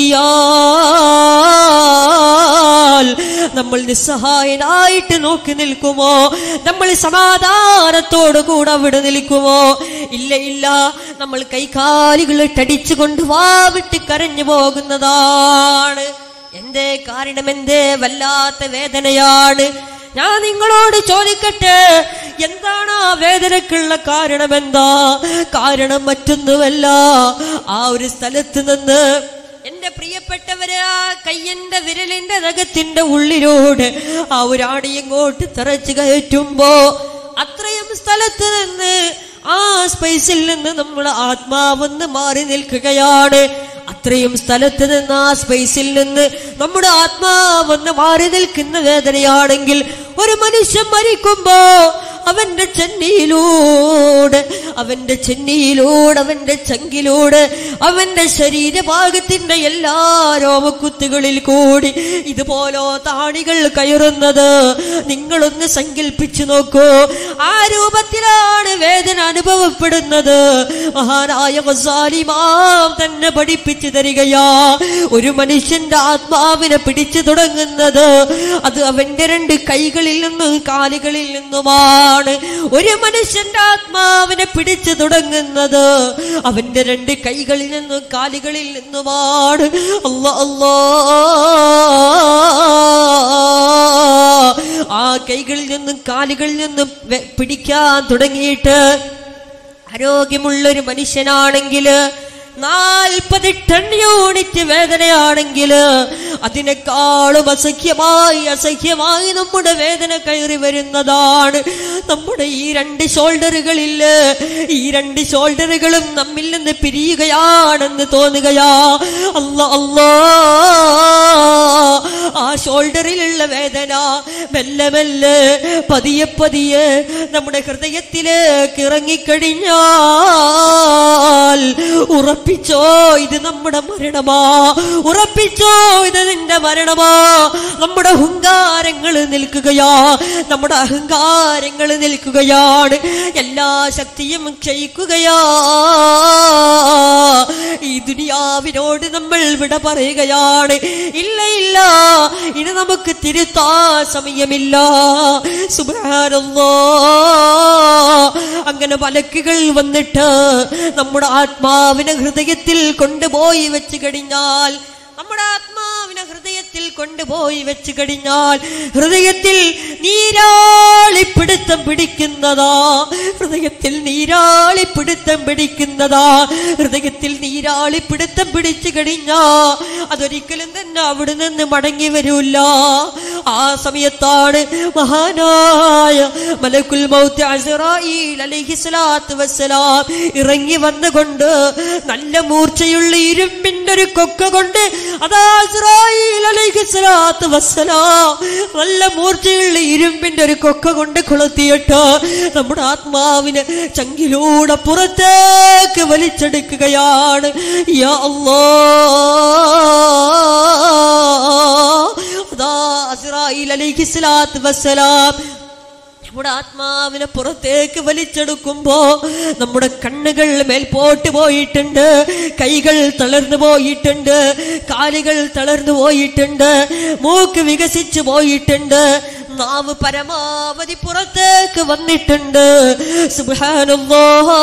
Speaker 1: കയറ്റിയാൽ നമ്മൾ നിസ്സഹായനായിട്ട് നോക്കി നിൽക്കുമോ നമ്മൾ സമാധാനത്തോടു കൂടെ അവിടെ നിൽക്കുമോ ഇല്ല ഇല്ല നമ്മൾ കൈകാലുകൾ ഇട്ടടിച്ചുകൊണ്ട് വാവിട്ട് കരഞ്ഞു പോകുന്നതാണ് എന്തേ കാരണം എന്തേ വല്ലാത്ത വേദനയാണ് ഞാൻ നിങ്ങളോട് ചോദിക്കട്ടെ എന്താണ് ആ വേദനക്കുള്ള കാരണം എന്താ കാരണം മറ്റൊന്നുമല്ല ആ ഒരു സ്ഥലത്ത് നിന്ന് എന്റെ പ്രിയപ്പെട്ടവരെ ആ കയ്യന്റെ വിരലിന്റെ നഖത്തിന്റെ ഉള്ളിലൂടെ ആ ഒരാണി ഇങ്ങോട്ട് തറച്ചു കയറ്റുമ്പോ അത്രയും സ്ഥലത്ത് നിന്ന് ആ സ്പേസിൽ നിന്ന് നമ്മുടെ ആത്മാവൊന്ന് മാറി നിൽക്കുകയാണ് അത്രയും സ്ഥലത്ത് നിന്ന് ആ സ്പേസിൽ നിന്ന് നമ്മുടെ ആത്മാവൊന്ന് മാറി നിൽക്കുന്ന വേദനയാണെങ്കിൽ ഒരു മനുഷ്യൻ മരിക്കുമ്പോ അവന്റെ ചെന്നിയിലൂടെ അവന്റെ ചെന്നിയിലൂടെ അവന്റെ ചങ്കിലൂടെ അവന്റെ ശരീരഭാഗത്തിന്റെ എല്ലാ രോമക്കുത്തുകളിൽ കൂടി ഇതുപോലോ താണികൾ കയറുന്നത് നിങ്ങളൊന്ന് സങ്കല്പിച്ചു നോക്കൂ ആ രൂപത്തിലാണ് വേദന അനുഭവപ്പെടുന്നത് മഹാനായ ഗസാലിമാം തന്നെ പഠിപ്പിച്ചു തരികയാ ഒരു മനുഷ്യന്റെ ആത്മാവിനെ പിടിച്ചു തുടങ്ങുന്നത് അത് അവന്റെ രണ്ട് കൈകളിൽ നിന്നും കാലുകളിൽ നിന്നുമാണ് ഒരു മനുഷ്യന്റെ ആത്മാവിനെ പിടിച്ചു തുടങ്ങുന്നത് അവന്റെ രണ്ട് കൈകളിൽ നിന്നും കാലുകളിൽ നിന്നുമാണ് അല്ല അല്ലാ ആ കൈകളിൽ നിന്നും കാലുകളിൽ നിന്നും വെ- പിടിക്കാൻ തുടങ്ങിയിട്ട് ആരോഗ്യമുള്ള ഒരു മനുഷ്യനാണെങ്കിൽ നാൽപ്പത് ടൺ യൂണിറ്റ് വേദനയാണെങ്കിൽ അതിനേക്കാളും അസഖ്യമായി അസഖ്യമായി നമ്മുടെ വേദന കയറി വരുന്നതാണ് നമ്മുടെ ഈ രണ്ട് ഷോൾഡറുകളിൽ ഈ രണ്ട് ഷോൾഡറുകളും നമ്മിൽ നിന്ന് പിരിയുകയാണെന്ന് തോന്നുകയാ അല്ല അല്ലാ ആ ഷോൾഡറിലുള്ള വേദന മെല്ലെ മെല്ലെ പതിയെ പതിയെ നമ്മുടെ ഹൃദയത്തിലേക്ക് ഇറങ്ങിക്കഴിഞ്ഞാൽ ഉറപ്പിച്ചോ ഇത് നമ്മുടെ മരണമാ ഉറപ്പിച്ചോ ഇത് നിന്റെ മരണമാ നമ്മുടെ അഹങ്കാരങ്ങൾ നിൽക്കുകയാ നമ്മുടെ അഹങ്കാരങ്ങൾ നിൽക്കുകയാണ് എല്ലാ ശക്തിയും ക്ഷയിക്കുകയാ ഈ ദുനിയാവിനോട് നമ്മൾ വിട പറയുകയാണ് ഇല്ല ഇല്ല ഇനി നമുക്ക് തിരുത്താൻ സമയമില്ല സുബ്ഹാനല്ലാ അങ്ങനെ മലക്കുകൾ വന്നിട്ട് നമ്മുടെ ആത്മാവിനെ ഹൃദയത്തിൽ കൊണ്ടുപോയി വെച്ച് കഴിഞ്ഞാൽ നമ്മുടെ ആത്മാവിനെ ഹൃദയത്തിൽ കൊണ്ടുപോയി വെച്ച് കഴിഞ്ഞാൽ ഹൃദയത്തിൽ നീരാളിപ്പിടുത്തം പിടിക്കുന്നതാ ഹൃദയത്തിൽ നീരാളിപ്പിടുത്തം പിടിക്കുന്നതാ ഹൃദയത്തിൽ നീരാളിപ്പിടുത്തം പിടിച്ചു കഴിഞ്ഞാ അതൊരിക്കലും തന്നെ അവിടെ നിന്ന് മടങ്ങി വരൂല്ല ആ സമയത്താണ് മഹാനായ മലക്കുൽ മൗത്ത് അസ്റായീൽ അലൈഹിസ്സലാത്തു വസ്സലാം ഇറങ്ങി വന്നുകൊണ്ട് നല്ല മൂർച്ചയുള്ള ഇരുമ്പിന്റെ ഒരു കൊക്ക കൊണ്ട് അതാ അസ്റായീൽ അലൈഹിസ്സലാത്തു വസ്സലാം നല്ല മൂർച്ചയുള്ള ഇരുമ്പിന്റെ ഒരു കൊക്ക കൊണ്ട് കൊളുത്തിയിട്ട് നമ്മുടെ ആത്മാവിനെ ചങ്കിലൂടെ പുറത്തേക്ക് വലിച്ചെടുക്കുകയാണ് യാ അല്ലാ അതാ അസ്റായീൽ അലൈഹിസ്സലാത്തു വസ്സലാം നമ്മുടെ ആത്മാവിനെ പുറത്തേക്ക് വലിച്ചെടുക്കുമ്പോ നമ്മുടെ കണ്ണുകൾ മേൽപോട്ട് പോയിട്ടുണ്ട് കൈകൾ തളർന്നു പോയിട്ടുണ്ട് കാലുകൾ തളർന്നു പോയിട്ടുണ്ട് മൂക്ക് വികസിച്ചു പോയിട്ടുണ്ട് നാവ് പരമാവധി പുറത്തേക്ക് വന്നിട്ടുണ്ട് സുബ്ഹാനല്ലാഹ്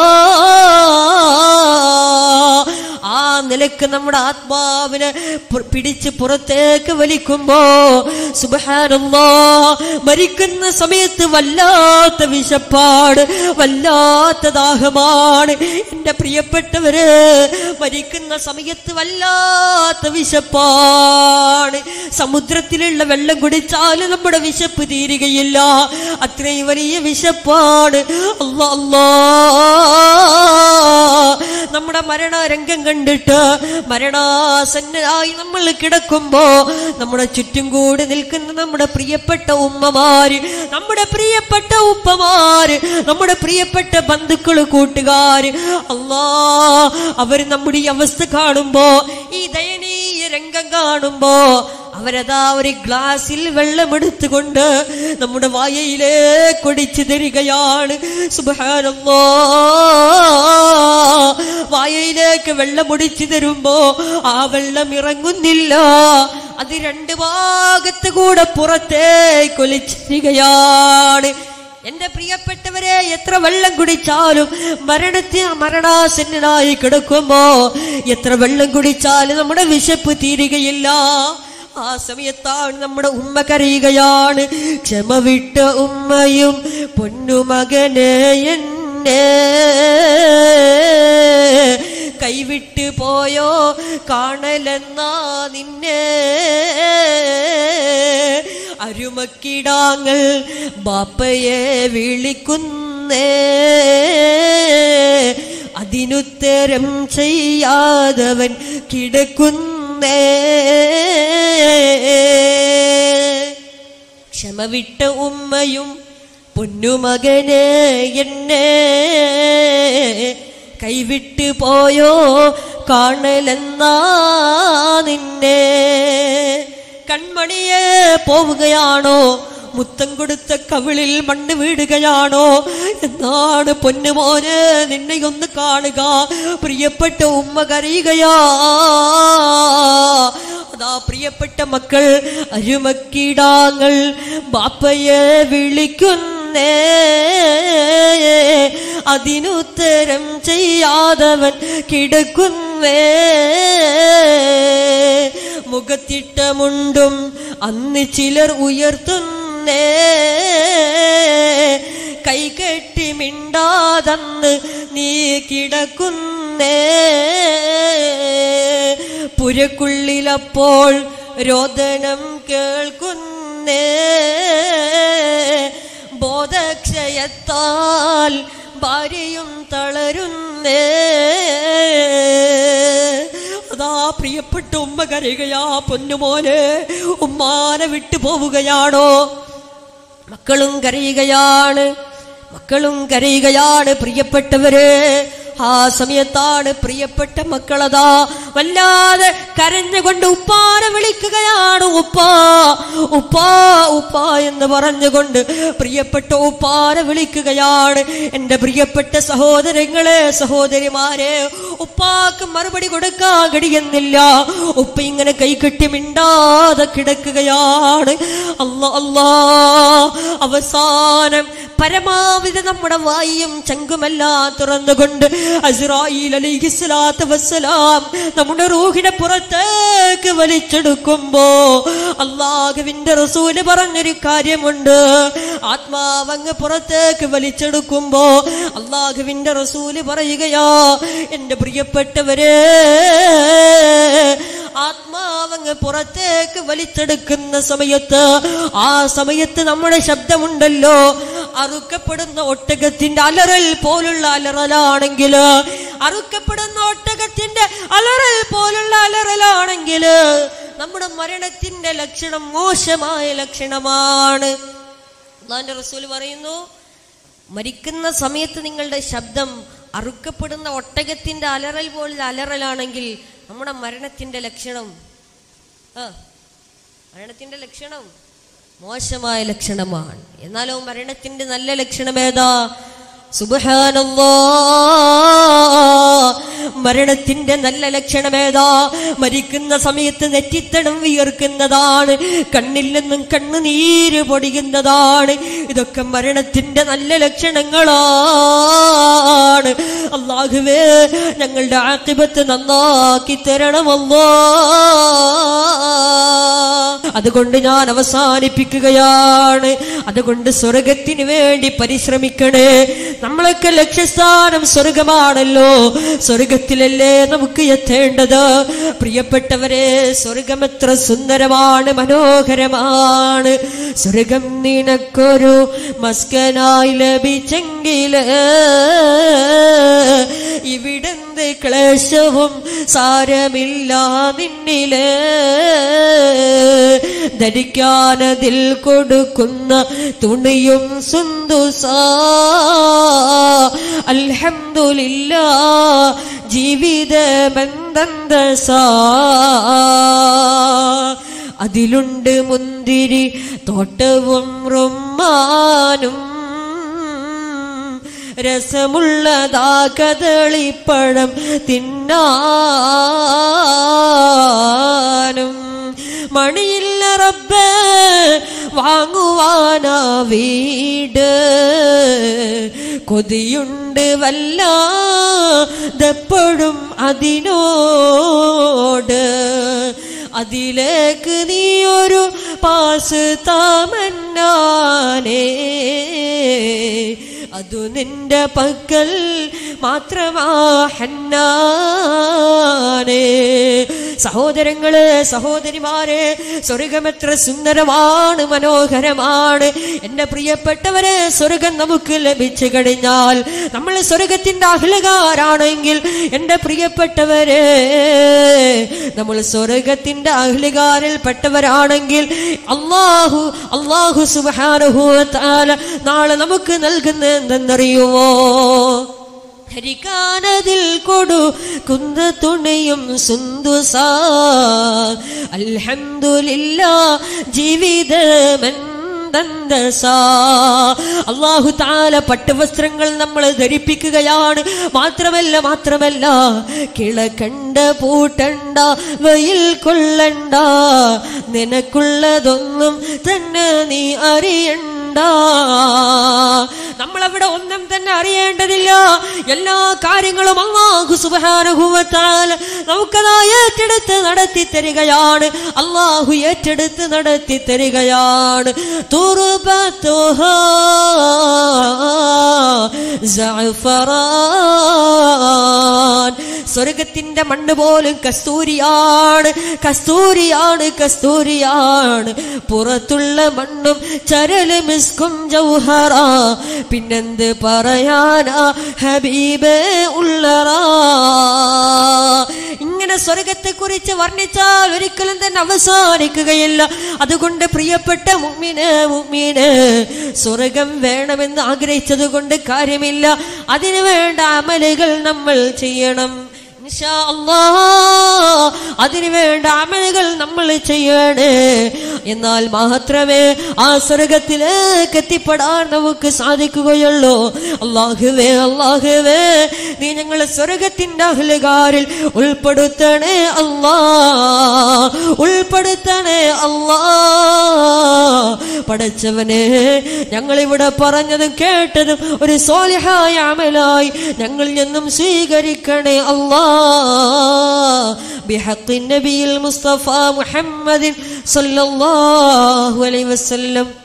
Speaker 1: ആ നിലക്ക് നമ്മുടെ ആത്മാവിനെ പു- പിടിച്ച് പുറത്തേക്ക് വലിക്കുമ്പോ സുബഹാനല്ലാ മരിക്കുന്ന സമയത്ത് വല്ലാത്ത വിശപ്പാട് വല്ലാത്ത ദാഹമാണ് എന്റെ പ്രിയപ്പെട്ടവര് മരിക്കുന്ന സമയത്ത് വല്ലാത്ത വിശപ്പാണ് സമുദ്രത്തിലുള്ള വെള്ളം കുടിച്ചാലും നമ്മുടെ വിശപ്പ് തീരുകയില്ല അത്രയും വലിയ വിശപ്പാണ് അല്ലാ അല്ലാ നമ്മുടെ മരണരംഗം കണ്ടിട്ട് മരണാസന്നരായി നമ്മൾ കിടക്കുമ്പോ നമ്മുടെ ചുറ്റും കൂടി നിൽക്കുന്ന നമ്മുടെ പ്രിയപ്പെട്ട ഉമ്മമാര് നമ്മുടെ പ്രിയപ്പെട്ട ഉപ്പമാര് നമ്മുടെ പ്രിയപ്പെട്ട ബന്ധുക്കള് കൂട്ടുകാര് അല്ലാ അവര് നമ്മുടെ ഈ അവസ്ഥ കാണുമ്പോ ഈ ദയനീയ രംഗം കാണുമ്പോ അവരതാ ഒരു ഗ്ലാസ്സിൽ വെള്ളമെടുത്തുകൊണ്ട് നമ്മുടെ വായയിലേക്ക് ഒടിച്ചു തരികയാണ് സുബഹാനല്ലാ വായയിലേക്ക് വെള്ളം ഒടിച്ചു തരുമ്പോ ആ വെള്ളം ഇറങ്ങുന്നില്ല അത് രണ്ട് ഭാഗത്ത് കൂടെ പുറത്തേക്ക് ഒലിച്ചിരികയാണ് എന്റെ പ്രിയപ്പെട്ടവരെ എത്ര വെള്ളം കുടിച്ചാലും മരണത്തെ മരണാസന്നനായി കിടക്കുമ്പോ എത്ര വെള്ളം കുടിച്ചാലും നമ്മുടെ വിശപ്പ് തീരുകയില്ല ആ സമയത്താണ് നമ്മുടെ ഉമ്മ കരയുകയാണ് ക്ഷമ വിട്ട ഉമ്മയും പൊന്നുമകനെ എന്നെ കൈവിട്ട് പോയോ കാണലെന്നാ നിന്നെ അരുമക്കിടാങ്ങൾ ബാപ്പയെ വിളിക്കുന്നേ അതിനുത്തരം ചെയ്യാതവൻ കിടക്കുന്നേ ക്ഷമ വിട്ട ഉമ്മയും പൊന്നുമകന് എന്നെ കൈവിട്ട് പോയോ കാണലെന്നാ നിന്നെ കൺമണിയെ പോവുകയാണോ മുത്തം കൊടുത്ത കവിളിൽ മണ്ണ് വീടുകയാണോ എന്നാണ് പൊന്നുമോന് നിന്നെ ഒന്ന് കാണുക പ്രിയപ്പെട്ട ഉമ്മ കരയുകയാ അതാ പ്രിയപ്പെട്ട മക്കൾ അരുമക്കിടാങ്ങൾ ബാപ്പയെ വിളിക്കുന്നേ അതിനുത്തരം ചെയ്യാതവൻ കിടക്കുന്നേ മുഖത്തിട്ട മുണ്ടും അന്ന് ചിലർ ഉയർത്തുന്നേ കൈകെട്ടി മിണ്ടാതന്ന് നീ കിടക്കുന്നേ പുരക്കുള്ളിലപ്പോൾ രോദനം കേൾക്കുന്നേ ബോധക്ഷയത്താൽ ഭാര്യയും തളരുന്നേ അതാ പ്രിയപ്പെട്ട ഉമ്മ കരയുകയാ പൊന്നുമോന് ഉമ്മാനെ വിട്ടു പോവുകയാണോ മക്കളും കരയുകയാണ് മക്കളും കരയുകയാണ് പ്രിയപ്പെട്ടവര് ആ സമയത്താണ് പ്രിയപ്പെട്ട മക്കളതാ വല്ലാതെ കരഞ്ഞുകൊണ്ട് ഉപ്പാനെ വിളിക്കുകയാണ് ഉപ്പാ ഉപ്പാ ഉപ്പാ എന്ന് പറഞ്ഞുകൊണ്ട് പ്രിയപ്പെട്ട ഉപ്പാനെ വിളിക്കുകയാണ് എൻ്റെ പ്രിയപ്പെട്ട സഹോദരങ്ങളെ സഹോദരിമാരെ ഉപ്പാക്ക് മറുപടി കൊടുക്കാൻ കഴിയുന്നില്ല ഉപ്പ ഇങ്ങനെ കൈകെട്ടി മിണ്ടാതെ കിടക്കുകയാണ് അല്ല അല്ലാ അവസാനം പരമാവധി നമ്മുടെ വായും ചങ്കുമെല്ലാം തുറന്നുകൊണ്ട് അസ്രായിൽ അലൈഹി സ്വലാത്തു വസ്സലാം നമ്മുടെ റൂഹിനെ പുറത്തേക്ക് വലിച്ചെടുക്കുമ്പോ അള്ളാഹുവിന്റെ റസൂല് പറഞ്ഞൊരു കാര്യമുണ്ട് ആത്മാവങ്ങ് പുറത്തേക്ക് വലിച്ചെടുക്കുമ്പോ അള്ളാഹുവിന്റെ റസൂല് പറയുകയാ എന്റെ പ്രിയപ്പെട്ടവരെ ആത്മാവങ്ങ് പുറത്തേക്ക് വലിച്ചെടുക്കുന്ന സമയത്ത് ആ സമയത്ത് നമ്മുടെ ശബ്ദമുണ്ടല്ലോ അറുക്കപ്പെടുന്ന ഒട്ടകത്തിന്റെ അലറൽ പോലുള്ള അലറലാണെങ്കിൽ അറുക്കപ്പെടുന്ന ഒട്ടകത്തിന്റെ അലറൽ പോലുള്ള അലറലാണെങ്കിൽ നമ്മുടെ മരണത്തിന്റെ ലക്ഷണം മോശമായ ലക്ഷണമാണ് അള്ളാന്റെ റസൂൽ പറയുന്നു മരിക്കുന്ന സമയത്ത് നിങ്ങളുടെ ശബ്ദം അറുക്കപ്പെടുന്ന ഒട്ടകത്തിന്റെ അലറൽ പോലുള്ള അലറലാണെങ്കിൽ നമ്മുടെ മരണത്തിന്റെ ലക്ഷണം ആ മരണത്തിന്റെ ലക്ഷണം മോശമായ ലക്ഷണമാണ് എന്നാലോ മരണത്തിന്റെ നല്ല ലക്ഷണം ഏതാ സുബഹാനല്ലാ മരണത്തിന്റെ നല്ല ലക്ഷണം ഏതാ മരിക്കുന്ന സമയത്ത് നെറ്റിത്തണം വിയർക്കുന്നതാണ് കണ്ണിൽ നിന്നും കണ്ണുനീര് പൊടിയുന്നതാണ് ഇതൊക്കെ മരണത്തിന്റെ നല്ല ലക്ഷണങ്ങളാണ് അള്ളാഹുവേ ഞങ്ങളുടെ ആക്കിബത്ത് നന്നാക്കി തരണമല്ലോ അതുകൊണ്ട് ഞാൻ അവസാനിപ്പിക്കുകയാണ് അതുകൊണ്ട് സ്വർഗത്തിന് വേണ്ടി പരിശ്രമിക്കണേ നമ്മളൊക്കെ ലക്ഷ്യസ്ഥാനം സ്വർഗമാണല്ലോ സ്വർഗത്തിലല്ലേ നമുക്ക് എത്തേണ്ടത് പ്രിയപ്പെട്ടവരെ സ്വർഗം എത്ര സുന്ദരമാണ് മനോഹരമാണ് സ്വർഗം നിനക്കൊരു മസ്കനായി ലഭിച്ചെങ്കില് ഇവിടെന്ത് ക്ലേശവും സാരമില്ല നിന്നില് ധരിക്കാനതിൽ കൊടുക്കുന്ന തുണിയും സുന്ദുസ അൽഹംദുലില്ല ജീവിതമെന്തന്തസ അതിലുണ്ട് മുന്തിരി തോട്ടവും റുമ്മാനും രസമുള്ളതാ കദളിപ്പഴം തിന്നാനും മണിയില്ല റബ്ബ് വാങ്ങുവാനാ വീട് കൊതിയുണ്ട് വല്ലാതെപ്പോഴും അതിനോട് അതിലേക്ക് നീ ഒരു പാസ് താമന്നാനേ അതു നിന്റെ പക്കൽ മാത്രമാ ഹന്നാനേ സഹോദരങ്ങള് സഹോദരിമാരെ സ്വർഗമെത്ര സുന്ദരമാണ് മനോഹരമാണ് എന്റെ പ്രിയപ്പെട്ടവരെ സ്വർഗം നമുക്ക് ലഭിച്ചു കഴിഞ്ഞാൽ നമ്മൾ സ്വർഗത്തിന്റെ അഹ്ലകാരാണെങ്കിൽ എന്റെ പ്രിയപ്പെട്ടവരെ നമ്മൾ സ്വർഗത്തിന്റെ അഹ്ലകാരിൽ പെട്ടവരാണെങ്കിൽ അള്ളാഹു അള്ളാഹു സുബാനഹു നാളെ നമുക്ക് നൽകുന്ന എന്തെന്നറിയുമോ ഹരിക്കാനതിൽ കൊടു കുന്ന തുണയും സുന്ദുസ അൽഹംദുലില്ല ജീവിതമൻ അള്ളാഹു താല പട്ടുവസ്ത്രങ്ങൾ നമ്മൾ ധരിപ്പിക്കുകയാണ് മാത്രമല്ല മാത്രമല്ല കിളക്കണ്ട പൂട്ടണ്ട വെയിൽ കൊള്ളണ്ട നിനക്കുള്ളതൊന്നും തന്നെ നീ അറിയണ്ട നമ്മളവിടെ ഒന്നും തന്നെ അറിയേണ്ടതില്ല എല്ലാ കാര്യങ്ങളും അള്ളാഹു സുബാനുഭവത്താൽ നമുക്കതാ ഏറ്റെടുത്ത് നടത്തി തരികയാണ് അള്ളാഹു ഏറ്റെടുത്ത് നടത്തി തരികയാണ് തുറുബത്തുഹ സ്വർഗത്തിന്റെ മണ്ണ് പോലും കസ്തൂരിയാണ് കസ്തൂരിയാണ് കസ്തൂരിയാണ് പുറത്തുള്ള മണ്ണും ചരല് മിസ്കും ജൗഹറ പിന്നെന്ത് പറയാനാ ഹബീബേ ഉള്ളറാ ഇങ്ങനെ സ്വർഗത്തെ കുറിച്ച് വർണ്ണിച്ചാൽ ഒരിക്കലും തന്നെ അവസാനിക്കുകയില്ല അതുകൊണ്ട് പ്രിയപ്പെട്ട മുമ്മിന് മുമ്മിന് സ്വർഗം വേണമെന്ന് ആഗ്രഹിച്ചത് കൊണ്ട് കാര്യമില്ല അതിനു വേണ്ട അമലുകൾ നമ്മൾ ചെയ്യണം ഇൻഷാ അല്ലാ അതിനു വേണ്ട അമലുകൾ നമ്മൾ ചെയ്യണേ എന്നാൽ മാത്രമേ ആ സ്വർഗത്തിലേക്ക് എത്തിപ്പെടാൻ നമുക്ക് സാധിക്കുകയുള്ളൂ അള്ളാഹുവേ അള്ളാഹുവേ നീ ഞങ്ങളെ സ്വർഗത്തിന്റെ അഹ്ലുകാരിൽ ഉൾപ്പെടുത്തണേ അല്ലാ ഉൾപ്പെടുത്തണേ അല്ലാ പടച്ചവനെ ഞങ്ങളിവിടെ പറഞ്ഞതും കേട്ടതും ഒരു സോലിഹായ അമലായി ഞങ്ങളിൽ നിന്നും സ്വീകരിക്കണേ അല്ലാ بحق النبي المصطفى محمد صلى الله عليه وسلم